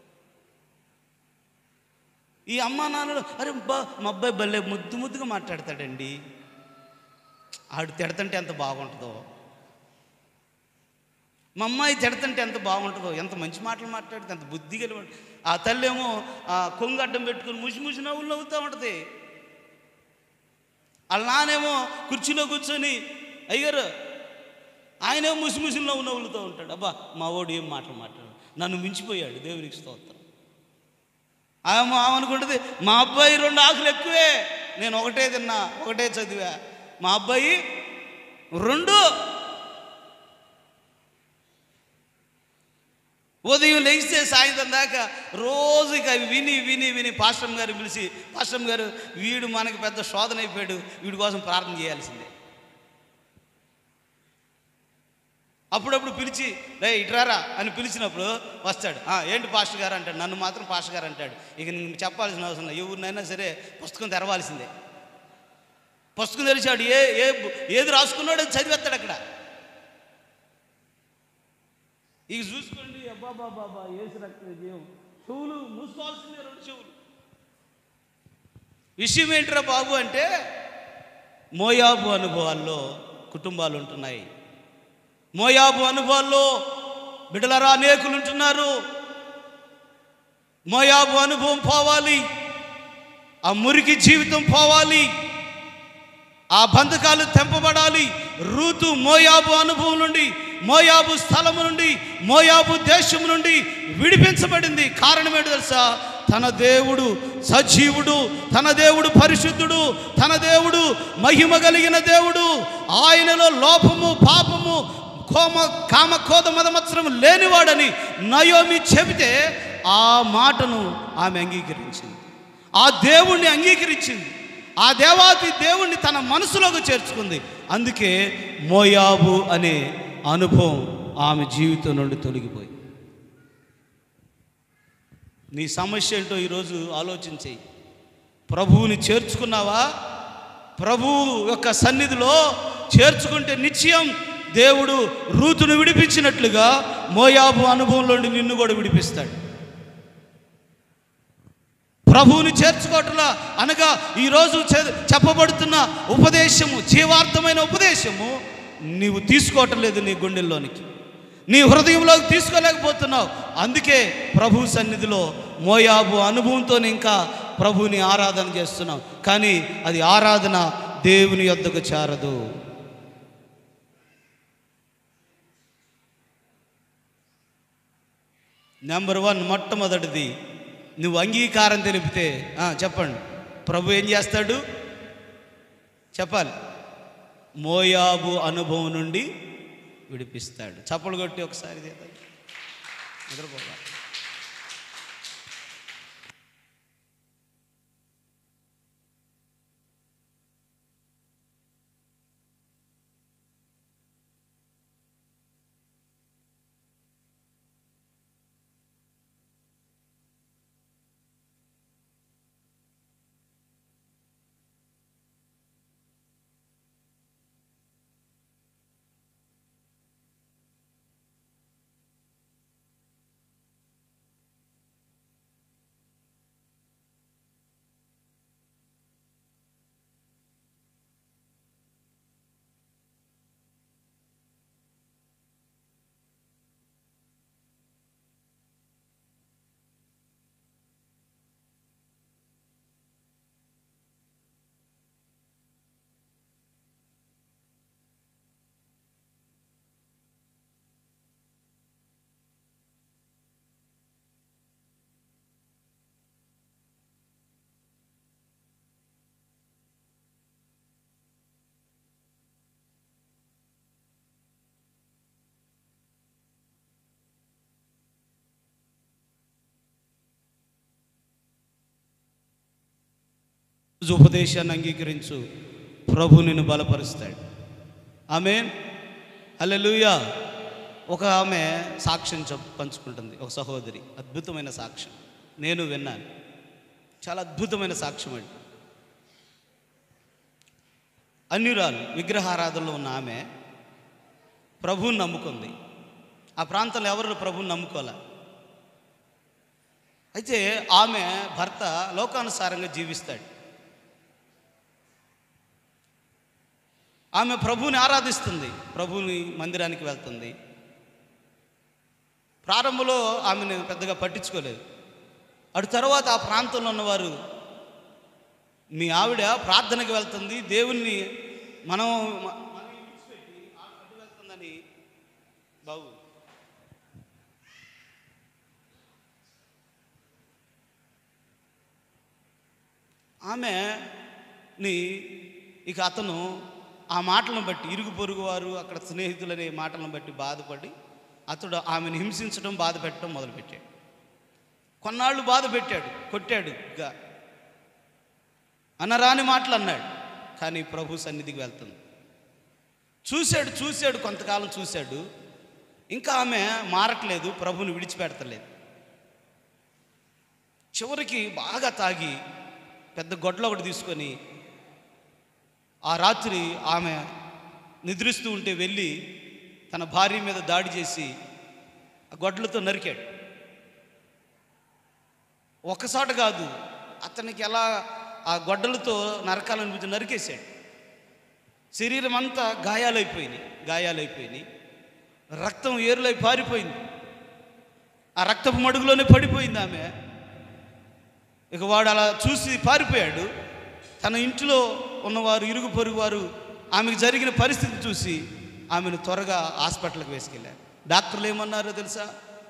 ఈ అమ్మా నాన్నలు అరే బా మా అబ్బాయి భలే ముద్దు ముద్దుగా మాట్లాడతాడండి ఆడు తిడతంటే ఎంత బాగుంటుందో మా అమ్మాయి తిడతంటే ఎంత బాగుంటుందో ఎంత మంచి మాటలు మాట్లాడితే ఎంత బుద్ధి కలిగి ఆ తల్లి ఏమో ఆ కొంగు అడ్డం పెట్టుకుని ముసి ముసి నవ్వులు నవ్వుతూ ఉంటుంది వాళ్ళ నానేమో కుర్చీలో కూర్చొని అయ్యారు ఆయనేమో ముసి ముసి నవ్వు నవ్వులుతూ ఉంటాడు అబ్బా మా ఓడు ఏం మాటలు మాట్లాడు నన్ను మించిపోయాడు దేవునికి స్తోత్రం ఆమె ఆమె అనుకుంటుంది మా అబ్బాయి రెండు ఆకులు ఎక్కువే నేను ఒకటే తిన్నా ఒకటే చదివా మా అబ్బాయి రెండు ఉదయం లేస్తే సాయంత్రం దాకా రోజు ఇక అవి విని విని విని పాస్టమ్ గారు పిలిచి పాస్టమ్ గారు వీడు మనకి పెద్ద శోధన అయిపోయాడు వీడి కోసం ప్రార్థన చేయాల్సిందే అప్పుడప్పుడు పిలిచి రే ఇట్రారా అని పిలిచినప్పుడు వస్తాడు "ఆ, ఏంటి పాస్టర్ గారు అంటాడు నన్ను మాత్రం పాస్టర్ గారు అంటాడు ఇక నేను చెప్పాల్సిన అవసరం లేదు ఎవరినైనా సరే పుస్తకం తెరవాల్సిందే పుస్తకం తెరిచాడు ఏ ఏ ఏది రాసుకున్నాడో అది చదివేస్తాడు అక్కడ ఇక చూసుకోండి అబ్బా బాబా బాబా ఏసు రక్త జీవం చెవులు మూసుకోవాల్సిందే రెండు చెవులు విషయం ఏంట్రా బాబు అంటే మోయాబు అనుభవాల్లో కుటుంబాలు ఉంటున్నాయి మోయాబు అనుభవాల్లో బిడ్డలరా అనేకులు ఉంటున్నారు మోయాబు అనుభవం పోవాలి ఆ మురికి జీవితం పోవాలి ఆ బంధకాలు తెంపబడాలి రూతు మోయాబు అనుభవం నుండి మోయాబు స్థలము నుండి మోయాబు దేశం నుండి విడిపించబడింది కారణం ఏంటో తెలుసా తన దేవుడు సజీవుడు తన దేవుడు పరిశుద్ధుడు తన దేవుడు మహిమ కలిగిన దేవుడు ఆయనలో లోపము పాపము కోమ కామ కోద మదమత్సరం లేనివాడని నయోమి చెబితే ఆ మాటను ఆమె అంగీకరించింది ఆ దేవుణ్ణి అంగీకరించింది ఆ దేవాతి దేవుణ్ణి తన మనసులోకి చేర్చుకుంది అందుకే మోయాబు అనే అనుభవం ఆమె జీవితం నుండి తొలగిపోయి నీ సమస్య ఏంటో ఈరోజు ఆలోచించి ప్రభువుని చేర్చుకున్నావా ప్రభువు యొక్క సన్నిధిలో చేర్చుకుంటే నిశ్చయం దేవుడు రూతును విడిపించినట్లుగా మోయాబు అనుభవంలోండి నిన్ను కూడా విడిపిస్తాడు ప్రభువుని చేర్చుకోవట్లా అనగా ఈరోజు చె- చెప్పబడుతున్న ఉపదేశము జీవార్థమైన ఉపదేశము నీవు తీసుకోవటం లేదు నీ గుండెల్లోనికి నీ హృదయంలోకి తీసుకోలేకపోతున్నావు అందుకే ప్రభు సన్నిధిలో మోయాబు అనుభవంతో ఇంకా ప్రభువుని ఆరాధన చేస్తున్నావు కానీ అది ఆరాధన దేవుని యొద్దకు చేరదు నెంబర్ వన్ మొట్టమొదటిది నువ్వు అంగీకారం తెలిపితే ఆ, చెప్పండి ప్రభు ఏం చేస్తాడు చెప్పాలి మోయాబు అనుభవం నుండి విడిపిస్తాడు చప్పలు కొట్టి ఒకసారి చేద్దాం. నిద్రపోవాలి ఉపదేశాన్ని అంగీకరించు ప్రభు నిన్ను బలపరుస్తాడు ఆమె హల్లెలూయా ఒక ఆమె సాక్ష్యం చెప్ పంచుకుంటుంది ఒక సహోదరి అద్భుతమైన సాక్ష్యం నేను విన్నాను చాలా అద్భుతమైన సాక్ష్యం అండి అన్యురాలు విగ్రహారాధనలో ఉన్న ఆమె ప్రభువుని నమ్ముకుంది ఆ ప్రాంతంలో ఎవరు ప్రభువుని నమ్ముకోలే అయితే ఆమె భర్త లోకానుసారంగా జీవిస్తాడు ఆమె ప్రభువుని ఆరాధిస్తుంది ప్రభువుని మందిరానికి వెళ్తుంది ప్రారంభంలో ఆమెను పెద్దగా పట్టించుకోలేదు అటు తర్వాత ఆ ప్రాంతంలో ఉన్నవారు మీ ఆవిడ ప్రార్థనకి వెళ్తుంది దేవుణ్ణి మనం మ- మనం విడిచిపెట్టి ఆ అడ్డు వెళ్తుందని బాబు ఆమెని ఇక అతను ఆ మాటలను బట్టి ఇరుగు పొరుగు వారు అక్కడ స్నేహితులనే మాటలను బట్టి బాధపడి అతడు ఆమెను హింసించడం బాధ పెట్టడం మొదలుపెట్టాడు కొన్నాళ్ళు బాధ పెట్టాడు కొట్టాడు ఇక అనరాని మాటలు అన్నాడు కానీ ప్రభు సన్నిధికి వెళ్తుంది చూశాడు చూశాడు కొంతకాలం చూశాడు ఇంకా ఆమె మారట్లేదు ప్రభుని విడిచిపెడతలేదు చివరికి బాగా తాగి పెద్ద గొడ్ల ఒకటి తీసుకొని ఆ రాత్రి ఆమె నిద్రిస్తూ ఉంటే వెళ్ళి తన భార్య మీద దాడి చేసి ఆ గొడ్లతో నరికాడు ఒక్కసాట కాదు అతనికి ఎలా ఆ గొడ్డలతో నరకాలనిపించి నరికేశాడు శరీరం అంతా గాయాలైపోయినాయి గాయాలైపోయినాయి రక్తం ఏరులై పారిపోయింది ఆ రక్తపు మడుగులోనే పడిపోయింది ఆమె ఇక వాడు అలా చూసి పారిపోయాడు తన ఇంటిలో ఉన్నవారు ఇరుగు పొరుగు వారు ఆమెకు జరిగిన పరిస్థితి చూసి ఆమెను త్వరగా హాస్పిటల్కి వేసుకెళ్ళారు డాక్టర్లు ఏమన్నారో తెలుసా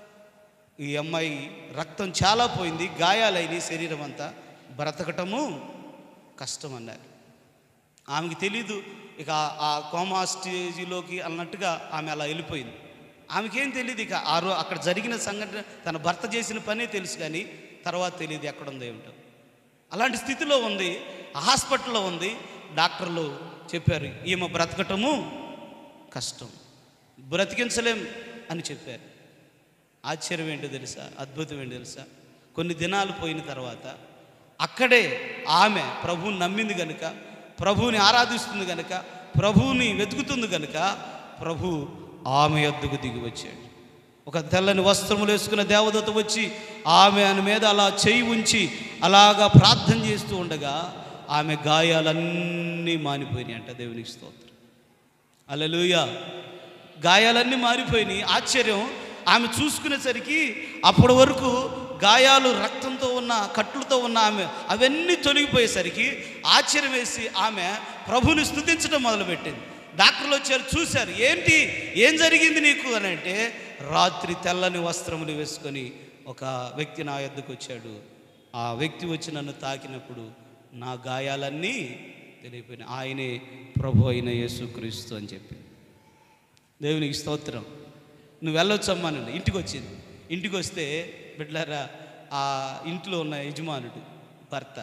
ఈ అమ్మాయి రక్తం చాలా పోయింది గాయాలైన శరీరం అంతా బ్రతకటము కష్టం అన్నారు ఆమెకి తెలీదు ఇక ఆ- ఆ కోమా స్టేజిలోకి అన్నట్టుగా ఆమె అలా వెళ్ళిపోయింది ఆమెకేం తెలియదు ఇక ఆ రో అక్కడ జరిగిన సంఘటన తన భర్త చేసిన పనే తెలుసు కానీ తర్వాత తెలియదు ఎక్కడుందో ఏమిటో అలాంటి స్థితిలో ఉంది ఆ హాస్పిటల్లో ఉంది డాక్టర్లు చెప్పారు ఈమె బ్రతకటము కష్టం బ్రతికించలేం అని చెప్పారు ఆశ్చర్యం ఏంటో తెలుసా అద్భుతం ఏంటో తెలుసా కొన్ని దినాలు పోయిన తర్వాత అక్కడే ఆమె ప్రభువుని నమ్మింది గనుక ప్రభువుని ఆరాధిస్తుంది గనుక ప్రభువుని వెతుకుతుంది గనుక ప్రభు ఆమె యొద్దకు దిగి వచ్చాడు ఒక తెల్లని వస్త్రములు వేసుకున్న దేవదత్త వచ్చి ఆమె ఆమె మీద అలా చేయి ఉంచి అలాగా ప్రార్థన చేస్తూ ఉండగా ఆమె గాయాలన్నీ మానిపోయినాయి అంట దేవునికి స్తోత్రం అలలుయ గాయాలన్నీ మారిపోయినాయి ఆశ్చర్యం ఆమె చూసుకునేసరికి అప్పటి వరకు గాయాలు రక్తంతో ఉన్న కట్లతో ఉన్న ఆమె అవన్నీ తొలగిపోయేసరికి ఆశ్చర్యం వేసి ఆమె ప్రభుని స్థుతించడం మొదలుపెట్టింది డాక్టర్లు వచ్చారు చూశారు ఏంటి ఏం జరిగింది నీకు అని అంటే రాత్రి తెల్లని వస్త్రములు వేసుకొని ఒక వ్యక్తి నా యొద్దకు వచ్చాడు ఆ వ్యక్తి వచ్చి నన్ను తాకినప్పుడు నా గాయాలన్నీ తెలియపోయినాయి ఆయనే ప్రభు అయిన యేసుక్రీస్తు అని చెప్పి దేవునికి స్తోత్రం నువ్వు వెళ్ళొచ్చమ్మా నన్ను ఇంటికి వచ్చింది ఇంటికి వస్తే బిడ్డలారా ఆ ఇంట్లో ఉన్న యజమానుడు భర్త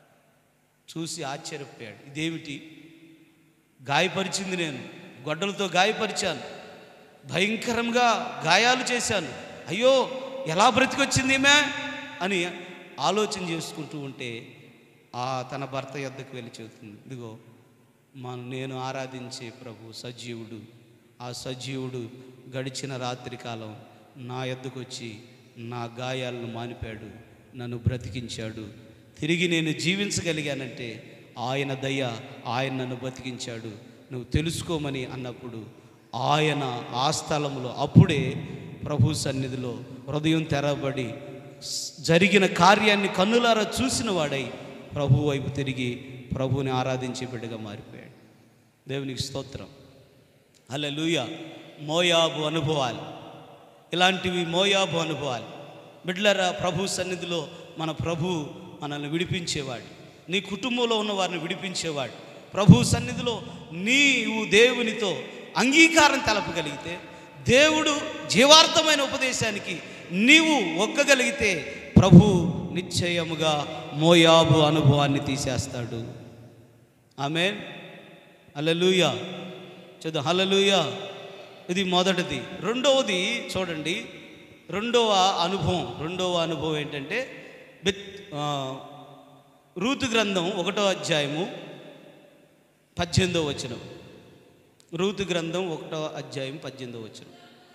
చూసి ఆశ్చర్యపోయాడు ఇదేమిటి గాయపరిచింది నేను గొడ్డలతో గాయపరిచాను భయంకరంగా గాయాలు చేశాను అయ్యో ఎలా బ్రతికొచ్చింది ఈమె అని ఆలోచన చేసుకుంటూ ఉంటే ఆ తన భర్త యొద్దకు వెళ్ళి చెబుతుంది ఇదిగో మన నేను ఆరాధించే ప్రభు సజీవుడు ఆ సజీవుడు గడిచిన రాత్రి కాలం నా యొద్దకు వచ్చి నా గాయాలను మానిపాడు నన్ను బ్రతికించాడు తిరిగి నేను జీవించగలిగానంటే ఆయన దయ ఆయన నన్ను బతికించాడు నువ్వు తెలుసుకోమని అన్నప్పుడు ఆయన ఆ స్థలంలో అప్పుడే ప్రభు సన్నిధిలో హృదయం తెరబడి స్- జరిగిన కార్యాన్ని కన్నులారా చూసిన వాడై ప్రభు వైపు తిరిగి ప్రభువుని ఆరాధించే బిడ్డగా మారిపోయాడు దేవునికి స్తోత్రం హల్లెలూయ మోయాబు అనుభవాలు ఇలాంటివి మోయాబు అనుభవాలు బిడ్లరా ప్రభు సన్నిధిలో మన ప్రభు మనల్ని విడిపించేవాడు నీ కుటుంబంలో ఉన్న వారిని విడిపించేవాడు ప్రభు సన్నిధిలో నీవు దేవునితో అంగీకారం తెలపగలిగితే దేవుడు జీవార్థమైన ఉపదేశానికి నీవు ఒక్కగలిగితే ప్రభు నిశ్చయముగా మోయాబు అనుభవాన్ని తీసేస్తాడు ఆమె హల్లెలూయా చూద్దాం హల్లెలూయా ఇది మొదటిది రెండవది చూడండి రెండవ అనుభవం రెండవ అనుభవం ఏంటంటే బెత్ ఆ, రూతు గ్రంథం ఒకటో అధ్యాయము పద్దెనిమిదో వచనం రూతు గ్రంథం ఒకటో అధ్యాయం పద్దెనిమిదో వచనం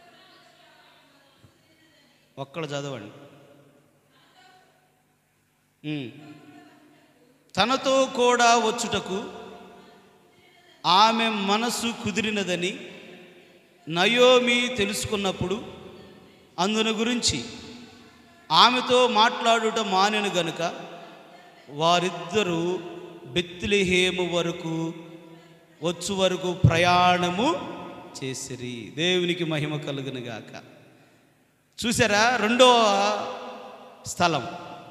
ఒక్కడ చదవండి ఉమ్. తనతో కూడా వచ్చుటకు ఆమె మనసు కుదిరినదని నయోమి తెలుసుకున్నప్పుడు అందున గురించి ఆమెతో మాట్లాడుట మానెను గనుక వారిద్దరూ బెత్తిలహేము వరకు వచ్చు వరకు ప్రయాణము చేసిరి దేవునికి మహిమ కలుగును గాక చూసారా రెండో స్థలం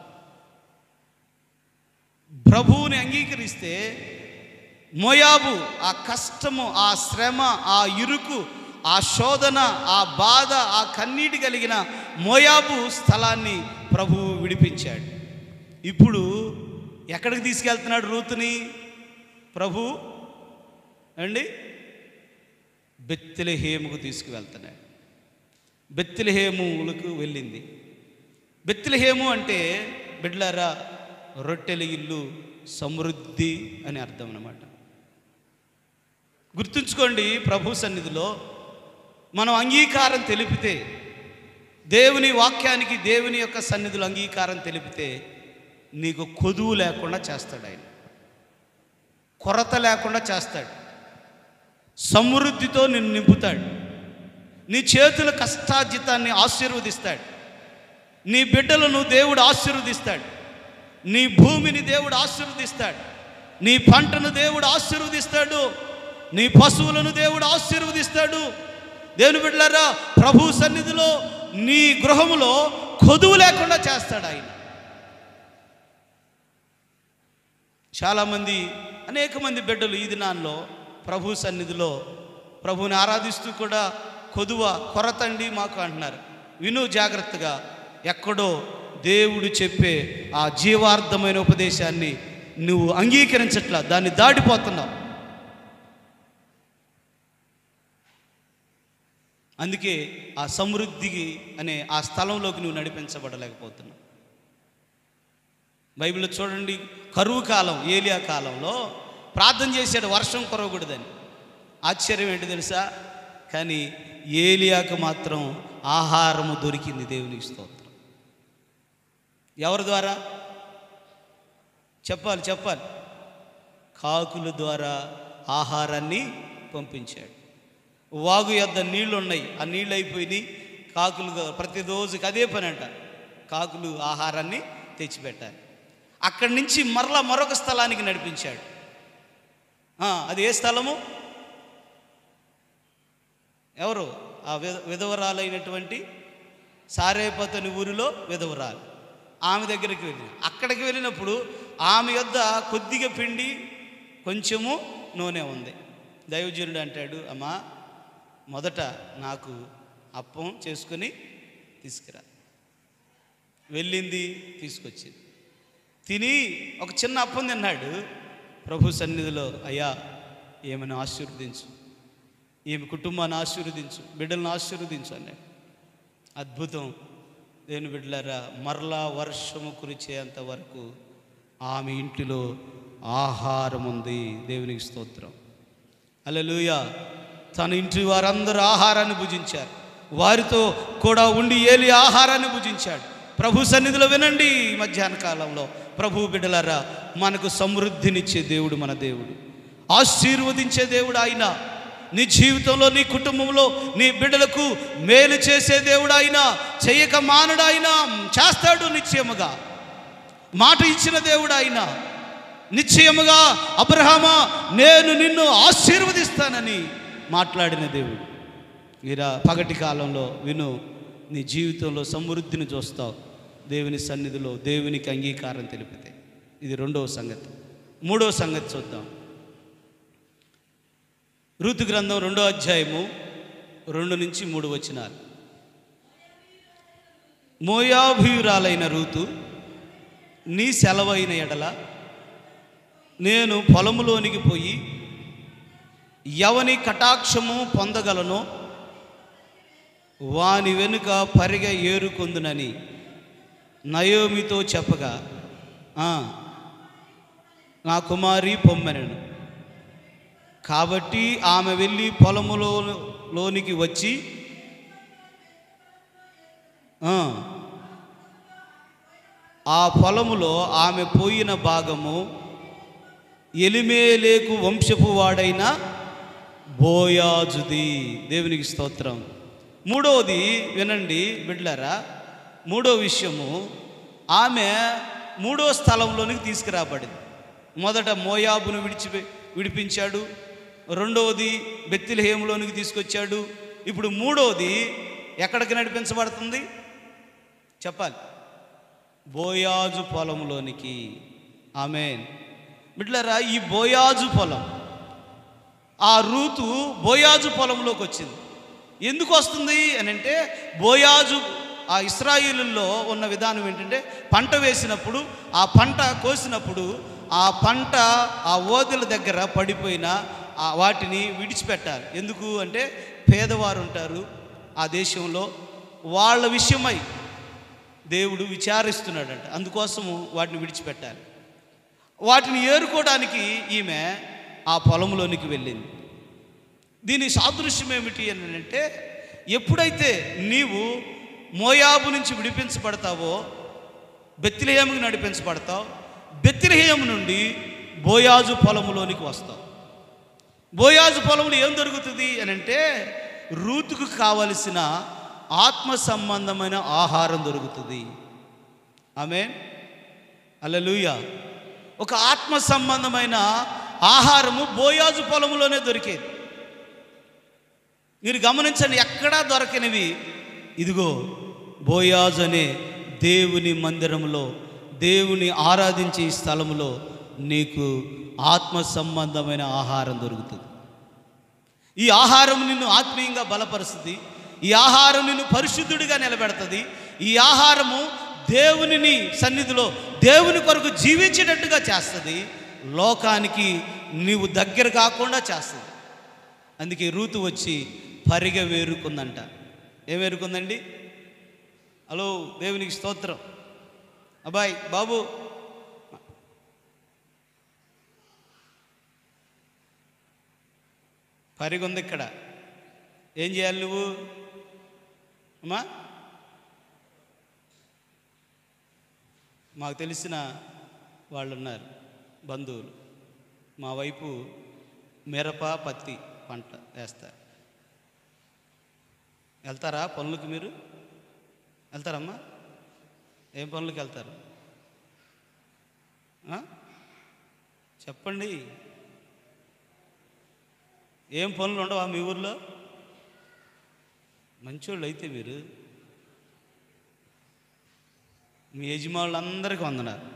ప్రభువుని అంగీకరిస్తే మోయాబు ఆ కష్టము ఆ శ్రమ ఆ ఇరుకు ఆ శోధన ఆ బాధ ఆ కన్నీటి కలిగిన మోయాబు స్థలాన్ని ప్రభువు విడిపించాడు ఇప్పుడు ఎక్కడికి తీసుకెళ్తున్నాడు రూతుని ప్రభు అండి బెత్తెలహేముకు తీసుకువెళ్తున్నాడు బెత్తెలహేములకు వెళ్ళింది బెత్తెలహేము అంటే బిడ్లారా రొట్టెల ఇల్లు సమృద్ధి అని అర్థం అన్నమాట గుర్తుంచుకోండి ప్రభు సన్నిధిలో మనం అంగీకారం తెలిపితే దేవుని వాక్యానికి దేవుని యొక్క సన్నిధిలో అంగీకారం తెలిపితే నీకు కొదువు లేకుండా చేస్తాడు ఆయన కొరత లేకుండా చేస్తాడు సమృద్ధితో నిన్ను నింపుతాడు నీ చేతుల కష్టార్జితాన్ని ఆశీర్వదిస్తాడు నీ బిడ్డలను దేవుడు ఆశీర్వదిస్తాడు నీ భూమిని దేవుడు ఆశీర్వదిస్తాడు నీ పంటను దేవుడు ఆశీర్వదిస్తాడు నీ పశువులను దేవుడు ఆశీర్వదిస్తాడు దేవుని బిడ్డలారా ప్రభు సన్నిధిలో నీ గృహములో కొదువు లేకుండా చేస్తాడు ఆయన చాలామంది అనేక మంది బిడ్డలు ఈ దినాల్లో ప్రభు సన్నిధిలో ప్రభుని ఆరాధిస్తూ కూడా కొదువ కొరతండి మాకు అంటున్నారు విను జాగ్రత్తగా ఎక్కడో దేవుడు చెప్పే ఆ జీవార్థమైన ఉపదేశాన్ని నువ్వు అంగీకరించట్లా దాన్ని దాటిపోతున్నావు అందుకే ఆ సమృద్ధికి అనే ఆ స్థలంలోకి నువ్వు నడిపించబడలేకపోతున్నావు బైబిల్లో చూడండి కరువు కాలం ఏలియా కాలంలో ప్రార్థన చేశాడు వర్షం కురవకూడదని ఆశ్చర్యం ఏంటి తెలుసా కానీ ఏలియాకు మాత్రం ఆహారము దొరికింది దేవునికి స్తోత్రం ఎవరి ద్వారా చెప్పాలి చెప్పాలి కాకుల ద్వారా ఆహారాన్ని పంపించాడు వాగు యొద్ద నీళ్లు ఉన్నాయి ఆ నీళ్ళు అయిపోయినాయి కాకులు ప్రతిరోజుకి అదే పని అంట కాకులు ఆహారాన్ని తెచ్చిపెట్టాలి అక్కడి నుంచి మరలా మరొక స్థలానికి నడిపించాడు ఆ, అది ఏ స్థలము ఎవరు ఆ విధ విధవరాలైనటువంటి సారేపతని ఊరిలో విధవరాలు ఆమె దగ్గరికి వెళ్ళి అక్కడికి వెళ్ళినప్పుడు ఆమె యొద్ద కొద్దిగా పిండి కొంచెము నూనె ఉంది దైవజనుడు అంటాడు అమ్మా మొదట నాకు అప్పం చేసుకొని తీసుకురా వెళ్ళింది తీసుకొచ్చింది తిని ఒక చిన్న అప్పం తిన్నాడు ప్రభు సన్నిధిలో అయ్యా ఏమైనా ఆశీర్వదించు ఈమె కుటుంబాన్ని ఆశీర్వదించు బిడ్డలను ఆశీర్వదించు అన్నాడు అద్భుతం దేవుని బిడ్డలారా మరలా వర్షము కురిచేంత వరకు ఆమె ఇంటిలో ఆహారం ఉంది దేవునికి స్తోత్రం అలలుయ తన ఇంటి వారందరూ ఆహారాన్ని భుజించారు వారితో కూడా ఉండి ఏలి ఆహారాన్ని భుజించాడు ప్రభు సన్నిధిలో వినండి ఈ మధ్యాహ్న కాలంలో ప్రభు బిడ్డలారా మనకు సమృద్ధినిచ్చే దేవుడు మన దేవుడు ఆశీర్వదించే దేవుడు ఆయన నీ జీవితంలో నీ కుటుంబంలో నీ బిడ్డలకు మేలు చేసే దేవుడు ఆయన చెయ్యక మానడు ఆయన చేస్తాడు నిశ్చయముగా మాట ఇచ్చిన దేవుడు ఆయన నిశ్చయముగా అబ్రహామా నేను నిన్ను ఆశీర్వదిస్తానని మాట్లాడిన దేవుడు మీరా పగటి కాలంలో విను నీ జీవితంలో సమృద్ధిని చూస్తావు దేవుని సన్నిధిలో దేవునికి అంగీకారం తెలిపితే ఇది రెండవ సంగతి మూడవ సంగతి చూద్దాం ఋతు గ్రంథం రెండో అధ్యాయము రెండు నుంచి మూడు వచనాలు మోయాభియురాలైన రూతు నీ సెలవైన ఎడల నేను పొలములోనికి పోయి ఎవని కటాక్షము పొందగలనో వాని వెనుక పరిగ ఏరుకొందునని నయోమితో చెప్పగా "ఆ, నా కుమారి పొమ్మెనను కాబట్టి ఆమె వెళ్ళి పొలములో లోనికి వచ్చి ఆ, ఆ పొలములో ఆమె పోయిన భాగము ఎలిమేలేకు వంశపు వాడైన బోయాజుది దేవునికి స్తోత్రం మూడవది వినండి బిడ్లారా మూడో విషయము ఆమె మూడో స్థలంలోనికి తీసుకురాబడింది మొదట మోయాబును విడిచి విడిపించాడు రెండవది బెత్తిలహేములోనికి తీసుకొచ్చాడు ఇప్పుడు మూడవది ఎక్కడికి నడిపించబడుతుంది చెప్పాలి బోయాజు పొలంలోనికి ఆమెన్ బిడ్లరా ఈ బోయాజు పొలం ఆ రూతు బోయాజు పొలంలోకి వచ్చింది ఎందుకు వస్తుంది అని అంటే బోయాజు ఆ ఇస్రాయిలుల్లో ఉన్న విధానం ఏంటంటే పంట వేసినప్పుడు ఆ పంట కోసినప్పుడు ఆ పంట ఆ ఓదెల దగ్గర పడిపోయిన ఆ వాటిని విడిచిపెట్టాలి ఎందుకు అంటే పేదవారు ఉంటారు ఆ దేశంలో వాళ్ళ విషయమై దేవుడు విచారిస్తున్నాడంట అందుకోసము వాటిని విడిచిపెట్టాలి వాటిని ఏరుకోవడానికి ఈమె ఆ పొలంలోనికి వెళ్ళింది దీని సాదృశ్యం ఏమిటి అని అంటే ఎప్పుడైతే నీవు మోయాబు నుంచి విడిపించబడతావో బెత్తిలహేముకి నడిపించబడతావు బెత్తిలహేము నుండి బోయాజు పొలములోనికి వస్తావు బోయాజు పొలంలో ఏం దొరుకుతుంది అని అంటే రూతుకు కావలసిన ఆత్మ సంబంధమైన ఆహారం దొరుకుతుంది ఆమె అల్లెలూయ ఒక ఆత్మ సంబంధమైన ఆహారము బోయాజు పొలంలోనే దొరికేది మీరు గమనించండి ఎక్కడా దొరకనివి ఇదిగో బోయాజు అనే దేవుని మందిరంలో దేవుని ఆరాధించే ఈ స్థలములో నీకు ఆత్మ సంబంధమైన ఆహారం దొరుకుతుంది ఈ ఆహారం నిన్ను ఆత్మీయంగా బలపరుస్తుంది ఈ ఆహారం నిన్ను పరిశుద్ధుడిగా నిలబెడుతుంది ఈ ఆహారము దేవునిని సన్నిధిలో దేవుని కొరకు జీవించేటట్టుగా చేస్తుంది లోకానికి నీవు దగ్గర కాకుండా చేస్తుంది అందుకే రూతు వచ్చి పరిగ వేరుకుందంట ఏం వేరుకుందండి హలో దేవునికి స్తోత్రం అబ్బాయి బాబు పరిగుంది ఇక్కడ ఏం చేయాలి నువ్వు అమ్మా మాకు తెలిసిన వాళ్ళు ఉన్నారు బంధువులు మా వైపు మిరప పత్తి పంట వేస్తారు వెళ్తారా పనులకు మీరు వెళ్తారమ్మా ఏం పనులకు వెళ్తారు ఆ? చెప్పండి ఏం పనులు ఉండవా మీ ఊర్లో మంచోళ్ళు అయితే మీరు మీ యజమానులందరికీ వందనాలు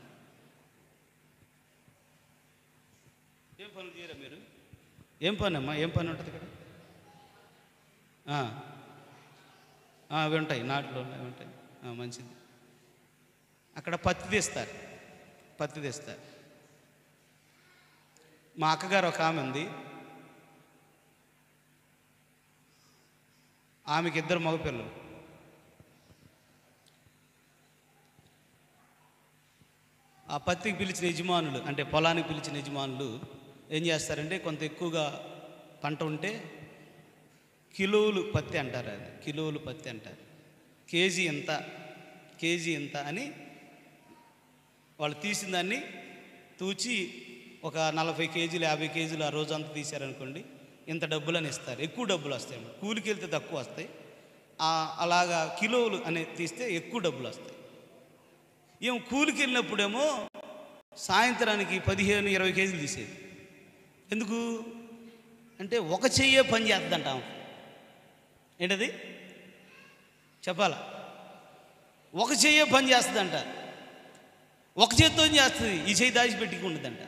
ఏం పనులు చేయరా మీరు ఏం పని అమ్మా ఏం పని ఉంటుంది ఇక్కడ ఆ. ఆ, అవి ఉంటాయి నాటులో అవి ఉంటాయి ఆ, మంచిది అక్కడ పత్తి తీస్తారు పత్తి తీస్తారు మా అక్కగారు ఒక ఆమె ఉంది ఆమెకి ఇద్దరు మగపిల్లలు ఆ పత్తికి పిలిచిన యజమానులు అంటే పొలానికి పిలిచిన యజమానులు ఏం చేస్తారంటే కొంత ఎక్కువగా పంట ఉంటే కిలోలు పత్తి అంటారు అది కిలోలు పత్తి అంటారు కేజీ ఎంత కేజీ ఎంత అని వాళ్ళు తీసిన దాన్ని తూచి ఒక నలభై కేజీలు యాభై కేజీలు ఆ రోజు అంతా తీశారనుకోండి ఇంత డబ్బులని ఇస్తారు ఎక్కువ డబ్బులు వస్తాయి అన్నమాట. కూలికి వెళ్తే తక్కువ వస్తాయి ఆ, అలాగా కిలోలు అనే తీస్తే ఎక్కువ డబ్బులు వస్తాయి ఏం కూలికి వెళ్ళినప్పుడేమో సాయంత్రానికి పదిహేను ఇరవై కేజీలు తీసేది ఎందుకు అంటే ఒక చెయ్యే పని చేస్తుందంట ఆమె ఏంటది చెప్పాలా ఒక చెయ్యే పని చేస్తుందంట ఒక చేత్తో చేస్తుంది ఈ చెయ్యి దాచిపెట్టుకుంటుందంట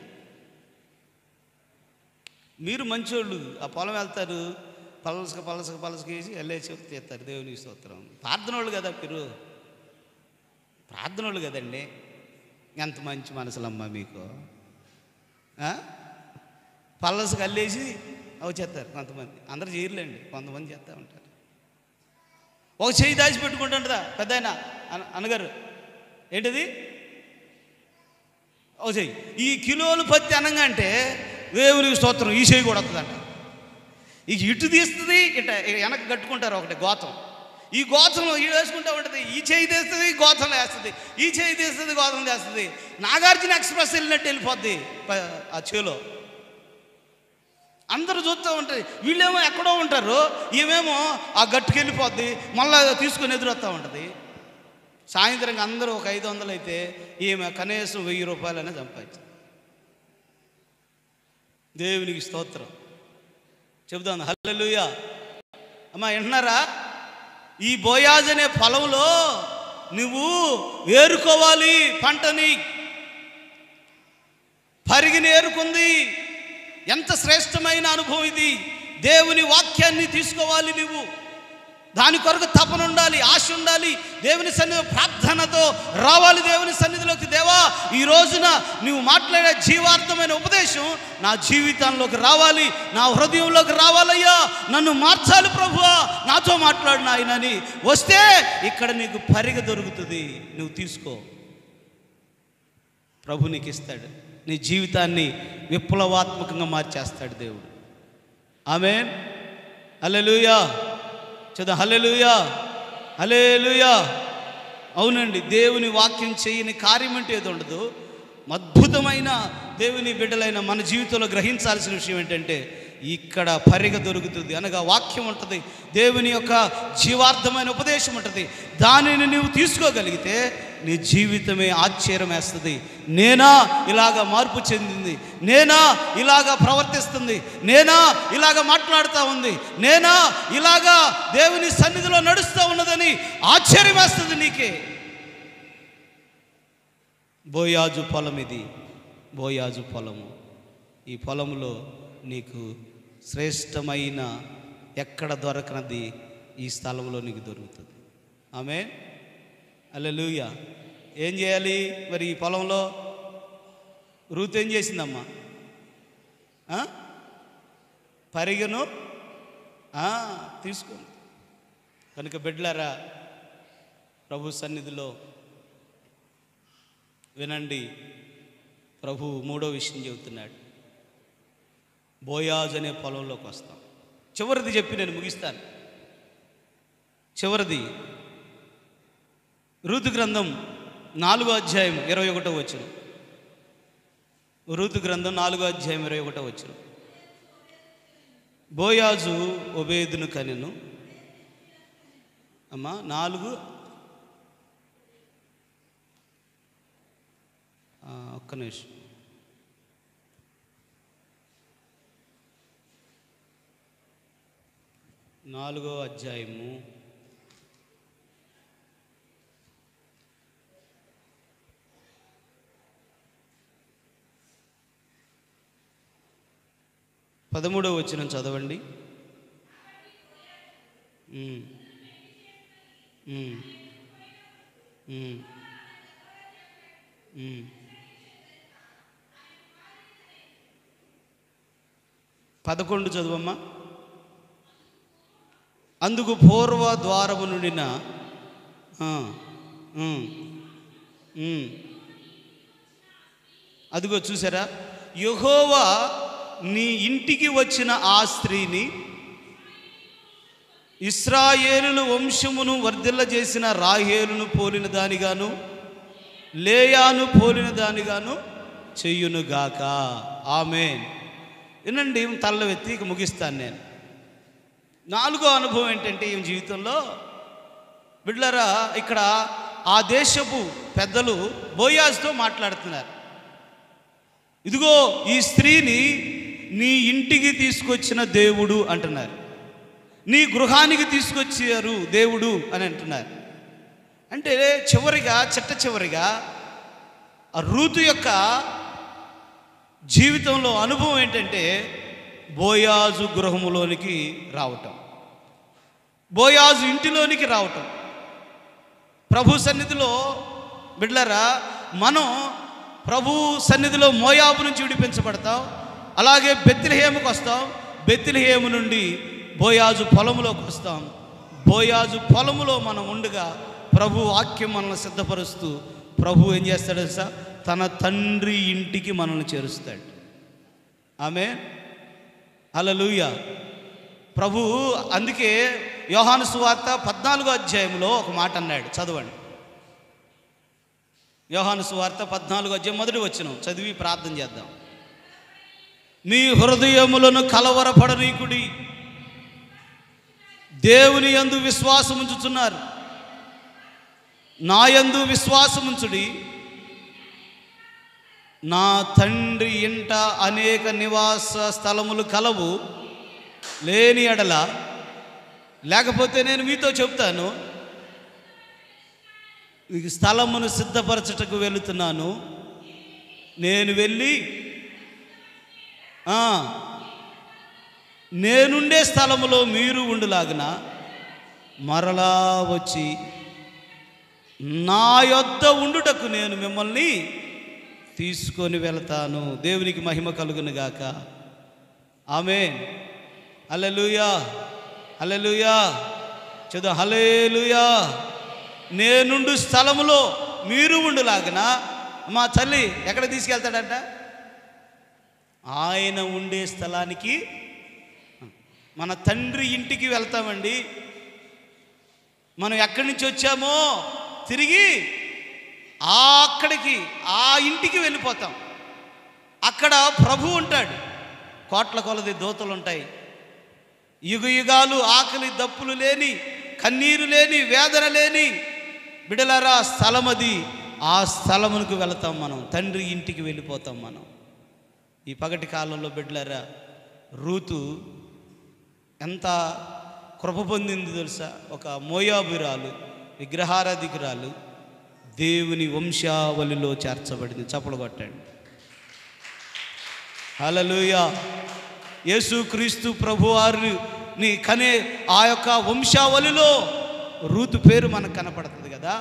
మీరు మంచోళ్ళు ఆ పొలం వెళ్తారు పలసక పలసక పలసక వేసి వెళ్ళేసి తీస్తారు దేవుని స్తోత్రం ప్రార్థన వాళ్ళు కదా మీరు ప్రార్థన వాళ్ళు కదండి ఎంత మంచి మనసులమ్మా మీకు ఆ? పల్లసు కల్లేసి అవి చేస్తారు కొంతమంది అందరు చేయలేండి కొంతమంది చేస్తూ ఉంటారు ఒక చెయ్యి దాచి పెట్టుకుంటుంటుందా పెద్ద ఆయన అన్న- అన్నగారు ఏంటిది ఒక చెయ్యి ఈ కిలోలు పత్తి అనంగా అంటే దేవునికి స్తోత్రం ఈ చెయ్యి కూడా వస్తుందంట ఇక ఇటు తీస్తుంది ఇట ఇక వెనక్కి కట్టుకుంటారు ఒకటి గోతం ఈ గోతంలో ఈ వేసుకుంటూ ఉంటుంది ఈ చేయి తీస్తుంది ఈ గోతంలో వేస్తుంది ఈ చేయి తీస్తుంది గోతం చేస్తుంది నాగార్జున ఎక్స్ప్రెస్ వెళ్ళినట్టు వెళ్ళిపోద్ది ప- ఆ చేలో అందరూ చూస్తూ ఉంటారు వీళ్ళేమో ఎక్కడో ఉంటారు ఈమెమో ఆ గట్టుకు వెళ్ళిపోద్ది మళ్ళీ తీసుకుని ఎదురొస్తూ ఉంటుంది సాయంత్రం అందరూ ఒక ఐదు వందలు అయితే ఈమె కనీసం వెయ్యి రూపాయలనే సంపాదించింది దేవునికి స్తోత్రం చెబుతాను హల్లెలూయా అమ్మా వింటున్నారా ఈ బోయాజ్ అనే పొలంలో నువ్వు ఏరుకోవాలి పంటని పరిగిని ఏరుకుంది ఎంత శ్రేష్టమైన అనుభవం ఇది దేవుని వాక్యాన్ని తీసుకోవాలి నువ్వు దాని కొరకు తపన ఉండాలి ఆశ ఉండాలి దేవుని సన్నిధి ప్రార్థనతో రావాలి దేవుని సన్నిధిలోకి దేవా ఈ రోజున నువ్వు మాట్లాడే జీవార్థమైన ఉపదేశం నా జీవితంలోకి రావాలి నా హృదయంలోకి రావాలయ్యా నన్ను మార్చాలి ప్రభువా నాతో మాట్లాడు నాయనని వస్తే ఇక్కడ నీకు పరిగ దొరుకుతుంది నువ్వు తీసుకో ప్రభు నీకు ఇస్తాడు నీ జీవితాన్ని విప్లవాత్మకంగా మార్చేస్తాడు దేవుడు ఆమె హల్లెలూయా చదువు హల్లెలూయా హల్లెలూయా అవునండి దేవుని వాక్యం చేయని కార్యం అంటే ఏది ఉండదు అద్భుతమైన దేవుని బిడ్డలైన మన జీవితంలో గ్రహించాల్సిన విషయం ఏంటంటే ఇక్కడ పరిగ దొరుకుతుంది అనగా వాక్యం ఉంటుంది దేవుని యొక్క జీవార్థమైన ఉపదేశం ఉంటుంది దానిని నువ్వు తీసుకోగలిగితే నీ జీవితమే ఆశ్చర్యం వేస్తుంది నేనా ఇలాగ మార్పు చెందింది నేనా ఇలాగ ప్రవర్తిస్తుంది నేనా ఇలాగ మాట్లాడుతూ ఉంది నేనా ఇలాగా దేవుని సన్నిధిలో నడుస్తూ ఉన్నదని ఆశ్చర్యం వేస్తుంది నీకే బోయాజు పొలం ఇది బోయాజు పొలము ఈ పొలములో నీకు శ్రేష్టమైన ఎక్కడ దొరకనది ఈ స్థలంలో నీకు దొరుకుతుంది ఆమె అల్లెలుయ ఏం చేయాలి మరి ఈ పొలంలో రూత్ ఏం చేసిందమ్మా ఆ? పరిగెను ఆ, తీసుకోండి కనుక బిడ్డలారా ప్రభు సన్నిధిలో వినండి ప్రభు మూడో విషయం చెబుతున్నాడు బోయాజ్ అనే పొలంలోకి వస్తాం చివరిది చెప్పి నేను ముగిస్తాను చివరిది ఋతు గ్రంథం నాలుగో అధ్యాయం ఇరవై ఒకటో వచ్చిన ఋతు గ్రంథం నాలుగో అధ్యాయం ఇరవై ఒకటో వచ్చిన బోయాజు ఒబేదును కనెను అమ్మా నాలుగు ఆ, ఒక్క నిమిషం నాలుగో అధ్యాయము పదమూడో వచ్చిన చదవండి ఉమ్. ఉమ్. ఉమ్. ఉమ్. పదకొండు చదువమ్మా అందుకు పూర్వ ద్వారము నుండిన ఆ, ఉమ్, ఉమ్. అదిగో చూసారా యహోవా నీ ఇంటికి వచ్చిన ఆ స్త్రీని ఇస్రాయేలును వంశమును వర్ధిల్ల చేసిన రాహేలును పోలిన దానిగాను లేయాను పోలిన దానిగాను చెయ్యునుగాక ఆమె వినండి తల్ల వెత్తి ఇక ముగిస్తాను నేను నాలుగో అనుభవం ఏంటంటే ఈ జీవితంలో బిడ్లరా ఇక్కడ ఆ దేశపు పెద్దలు బోయాజ్తో మాట్లాడుతున్నారు ఇదిగో ఈ స్త్రీని నీ ఇంటికి తీసుకొచ్చిన దేవుడు అంటున్నారు నీ గృహానికి తీసుకొచ్చారు దేవుడు అని అంటున్నారు అంటే చివరిగా చిట్ట చివరిగా ఆ రూతు యొక్క జీవితంలో అనుభవం ఏంటంటే బోయాజు గృహములోనికి రావటం బోయాజు ఇంటిలోనికి రావటం ప్రభు సన్నిధిలో బిడ్లరా మనం ప్రభు సన్నిధిలో మోయాబు నుంచి విడిపించబడతావు అలాగే బెత్తిలహేముకు వస్తాం బెత్తిలహేము నుండి బోయాజు పొలములోకి వస్తాం బోయాజు పొలములో మనం ఉండగా ప్రభు వాక్యం మనల్ని సిద్ధపరుస్తూ ప్రభు ఏం చేస్తాడు తెలుసా తన తండ్రి ఇంటికి మనల్ని చేరుస్తాడు ఆమె అలలుయ ప్రభు అందుకే యోహాను సువార్త పద్నాలుగో అధ్యాయంలో ఒక మాట అన్నాడు చదవండి యోహాను సువార్త పద్నాలుగో అధ్యాయం మొదటి వచ్చిన చదివి ప్రార్థన చేద్దాం మీ హృదయములను కలవరపడనీకుడి దేవుని యందు విశ్వాసం ఉంచుతున్నారు నా యందు విశ్వాసం ఉంచుడి నా తండ్రి ఇంట అనేక నివాస స్థలములు కలవు లేని ఎడల లేకపోతే నేను మీతో చెప్తాను ఈ స్థలమును సిద్ధపరచుటకు వెళుతున్నాను నేను వెళ్ళి ఆ, నేనుండే స్థలములో మీరు ఉండులాగిన మరలా వచ్చి నా యొద్ద ఉండుటకు నేను మిమ్మల్ని తీసుకొని వెళతాను దేవునికి మహిమ కలుగును గాక ఆమె హల్లెలూయా హల్లెలూయా చదువు హలేలుయా నేనుండు స్థలములో మీరు ఉండులాగన మా తల్లి ఎక్కడ తీసుకెళ్తాడంట ఆయన ఉండే స్థలానికి మన తండ్రి ఇంటికి వెళ్తామండి మనం ఎక్కడి నుంచి వచ్చామో తిరిగి ఆ అక్కడికి ఆ ఇంటికి వెళ్ళిపోతాం అక్కడ ప్రభు ఉంటాడు కోట్ల కొలది దోతలు ఉంటాయి యుగ యుగాలు ఆకలి దప్పులు లేని కన్నీరు లేని వేదన లేని బిడలరా స్థలం అది ఆ స్థలమునకు వెళతాం మనం తండ్రి ఇంటికి వెళ్ళిపోతాం మనం ఈ పగటి కాలంలో బిడ్డలారా రూతు ఎంత కృప పొందింది తెలుసా ఒక మోయాబురాలు విగ్రహారాధికురాలు దేవుని వంశావళిలో చేర్చబడింది చప్పలు కొట్టండి హలలుయా యేసుక్రీస్తు ప్రభువారిని కనే ఆ యొక్క వంశావళిలో రూతు పేరు మనకు కనపడుతుంది కదా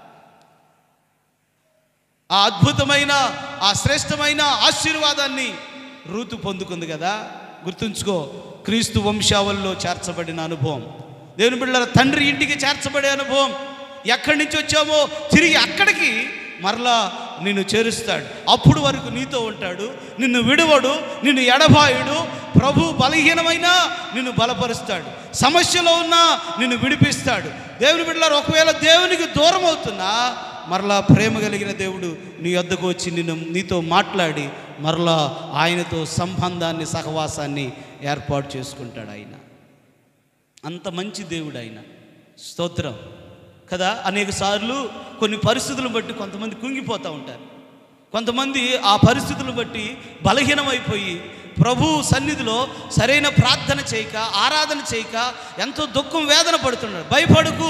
ఆ అద్భుతమైన ఆ శ్రేష్టమైన ఆశీర్వాదాన్ని రూతు పొందుకుంది కదా గుర్తుంచుకో క్రీస్తు వంశావళిలో చేర్చబడిన అనుభవం దేవుని బిడ్డల తండ్రి ఇంటికి చేర్చబడే అనుభవం ఎక్కడి నుంచి వచ్చామో తిరిగి అక్కడికి మరలా నిన్ను చేరుస్తాడు అప్పుడు వరకు నీతో ఉంటాడు నిన్ను విడువడు నిన్ను ఎడబాయుడు ప్రభు బలహీనమైనా నిన్ను బలపరుస్తాడు సమస్యలో ఉన్నా నిన్ను విడిపిస్తాడు దేవుని బిడ్డలారు ఒకవేళ దేవునికి దూరం అవుతున్నా మరలా ప్రేమ కలిగిన దేవుడు నీ వద్దకు వచ్చి నిన్ను నీతో మాట్లాడి మరలా ఆయనతో సంబంధాన్ని సహవాసాన్ని ఏర్పాటు చేసుకుంటాడు ఆయన అంత మంచి దేవుడు ఆయన స్తోత్రం కదా అనేక సార్లు కొన్ని పరిస్థితులను బట్టి కొంతమంది కుంగిపోతూ ఉంటారు కొంతమంది ఆ పరిస్థితులను బట్టి బలహీనమైపోయి ప్రభు సన్నిధిలో సరైన ప్రార్థన చేయక ఆరాధన చేయక ఎంతో దుఃఖం వేదన పడుతున్నాడు భయపడుకు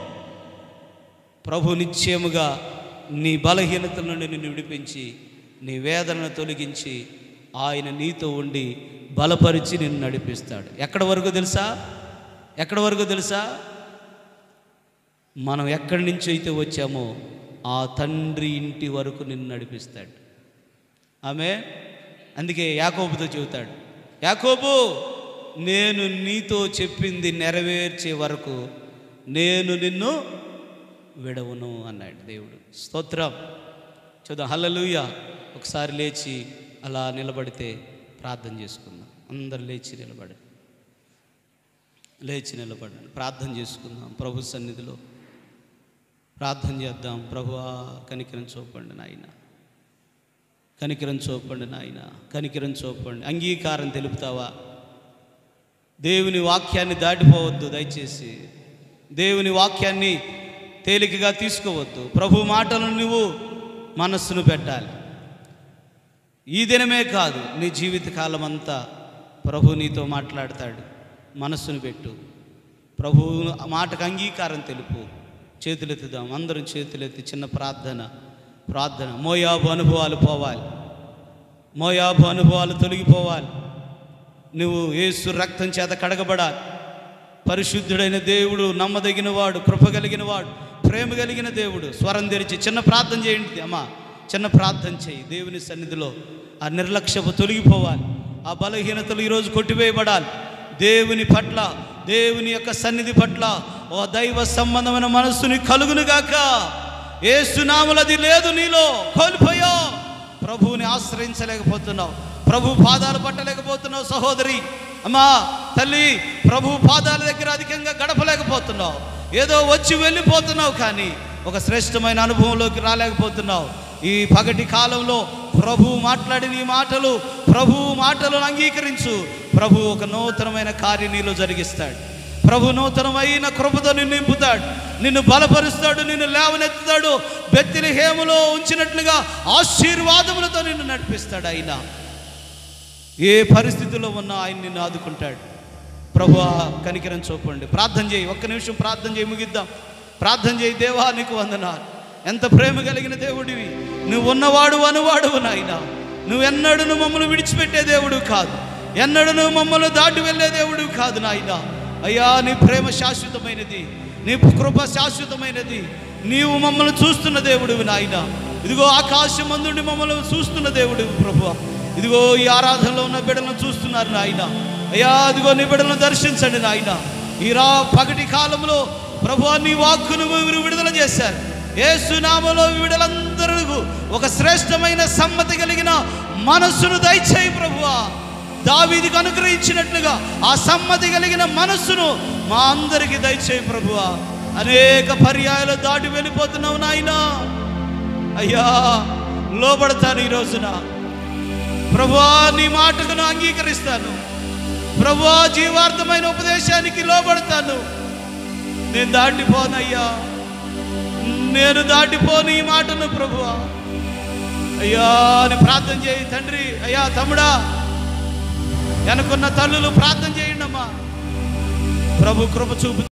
ప్రభు నిశ్చయముగా నీ బలహీనతల నుండి నిన్ను విడిపించి నీ వేదనను తొలగించి ఆయన నీతో ఉండి బలపరిచి నిన్ను నడిపిస్తాడు ఎక్కడ వరకు తెలుసా ఎక్కడ వరకు తెలుసా మనం ఎక్కడి నుంచి అయితే వచ్చామో ఆ తండ్రి ఇంటి వరకు నిన్ను నడిపిస్తాడు ఆమె అందుకే యాకోబుతో చెబుతాడు యాకోబు నేను నీతో చెప్పింది నెరవేర్చే వరకు నేను నిన్ను విడవను అన్నాడు దేవుడు స్తోత్రం చూద్దాం హల్లెలూయా ఒకసారి లేచి అలా నిలబడితే ప్రార్థన చేసుకుందాం అందరు లేచి నిలబడి లేచి నిలబడండి ప్రార్థన చేసుకుందాం ప్రభు సన్నిధిలో ప్రార్థన చేద్దాం ప్రభువా కనికరం చూపండి నాయన కనికరం చూపండి నాయన కనికరం చూపండి అంగీకారం తెలుపుతావా దేవుని వాక్యాన్ని దాటిపోవద్దు దయచేసి దేవుని వాక్యాన్ని తేలికగా తీసుకోవద్దు ప్రభు మాటలను నువ్వు మనస్సును పెట్టాలి ఈ దినమే కాదు నీ జీవితకాలం అంతా ప్రభు నీతో మాట్లాడతాడు మనస్సును పెట్టు ప్రభు మాటకు అంగీకారం తెలుపు చేతులెత్తుదాం అందరం చేతులెత్తి చిన్న ప్రార్థన ప్రార్థన మోయాబు అనుభవాలు పోవాలి మోయాబు అనుభవాలు తొలగిపోవాలి నువ్వు యేసు రక్తం చేత కడగబడాలి పరిశుద్ధుడైన దేవుడు నమ్మదగిన వాడు కృప కలిగిన వాడు ప్రేమ కలిగిన దేవుడు స్వరం తెరిచి చిన్న ప్రార్థన చేయండి అమ్మా చిన్న ప్రార్థన చేయి దేవుని సన్నిధిలో ఆ నిర్లక్ష్యపు తొలగిపోవాలి ఆ బలహీనతలు ఈరోజు కొట్టివేయబడాలి దేవుని పట్ల దేవుని యొక్క సన్నిధి పట్ల ఓ దైవ సంబంధమైన మనస్సుని కలుగునుగాక ఏ సునాములది లేదు నీలో కోల్పోయావు ప్రభువుని ఆశ్రయించలేకపోతున్నావు ప్రభు పాదాలు పట్టలేకపోతున్నావు సహోదరి అమ్మా తల్లి ప్రభు పాదాల దగ్గర అధికంగా గడపలేకపోతున్నావు ఏదో వచ్చి వెళ్ళిపోతున్నావు కానీ ఒక శ్రేష్టమైన అనుభవంలోకి రాలేకపోతున్నావు ఈ పగటి కాలంలో ప్రభు మాట్లాడిన ఈ మాటలు ప్రభు మాటలను అంగీకరించు ప్రభు ఒక నూతనమైన కార్యం నీలో జరిగిస్తాడు ప్రభు నూతనమైన కృపతో నిన్ను నింపుతాడు నిన్ను బలపరుస్తాడు నిన్ను లేవనెత్తుతాడు బెత్తిని హేములో ఉంచినట్లుగా ఆశీర్వాదములతో నిన్ను నడిపిస్తాడు ఆయన ఏ పరిస్థితిలో ఉన్నా ఆయన నిన్ను ఆదుకుంటాడు ప్రభు కనికరం చూపండి ప్రార్థన చేయి ఒక్క నిమిషం ప్రార్థన చేయి ముగిద్దాం ప్రార్థన చేయి దేవా నీకు వందనాలు ఎంత ప్రేమ కలిగిన దేవుడివి నువ్వు ఉన్నవాడు అనువాడువు నాయన నువ్వెన్నడూ మమ్మల్ని విడిచిపెట్టే దేవుడు కాదు ఎన్నడూ మమ్మల్ని దాటి వెళ్ళే దేవుడు కాదు నాయన అయ్యా నీ ప్రేమ శాశ్వతమైనది నీ కృప శాశ్వతమైనది నీవు మమ్మల్ని చూస్తున్న దేవుడివి నాయన ఇదిగో ఆకాశం మందుండి మమ్మల్ని చూస్తున్న దేవుడు ప్రభు ఇదిగో ఈ ఆరాధనలో ఉన్న బిడ్డలను చూస్తున్నారు నాయన అయ్యా ఇదిగో నీ బిడ్డలను దర్శించండి నాయన ఈ రా పగటి కాలంలో ప్రభు నీ వాక్కును మీరు విడుదల చేశారు ఏసునామలో విడుదలందరూ ఒక శ్రేష్టమైన సమ్మతి కలిగిన మనస్సును దయచేయి ప్రభువా దావీదికి అనుగ్రహించినట్లుగా ఆ సమ్మతి కలిగిన మనస్సును మా అందరికీ దయచేయి ప్రభువా అనేక పర్యాయాలు దాటి వెళ్ళిపోతున్నావు నాయనా అయ్యా లోబడతాను ఈ రోజున ప్రభువా నీ మాటలను అంగీకరిస్తాను ప్రభువా జీవార్థమైన ఉపదేశానికి లోబడతాను నేను దాటిపోనయ్యా నేను దాటిపోను ఈ మాటను ప్రభువా అయ్యా అని ప్రార్థన చేయి తండ్రి అయ్యా తమ్ముడా వెనుకున్న తల్లులు ప్రార్థన చేయండి అమ్మా ప్రభు కృప చూపు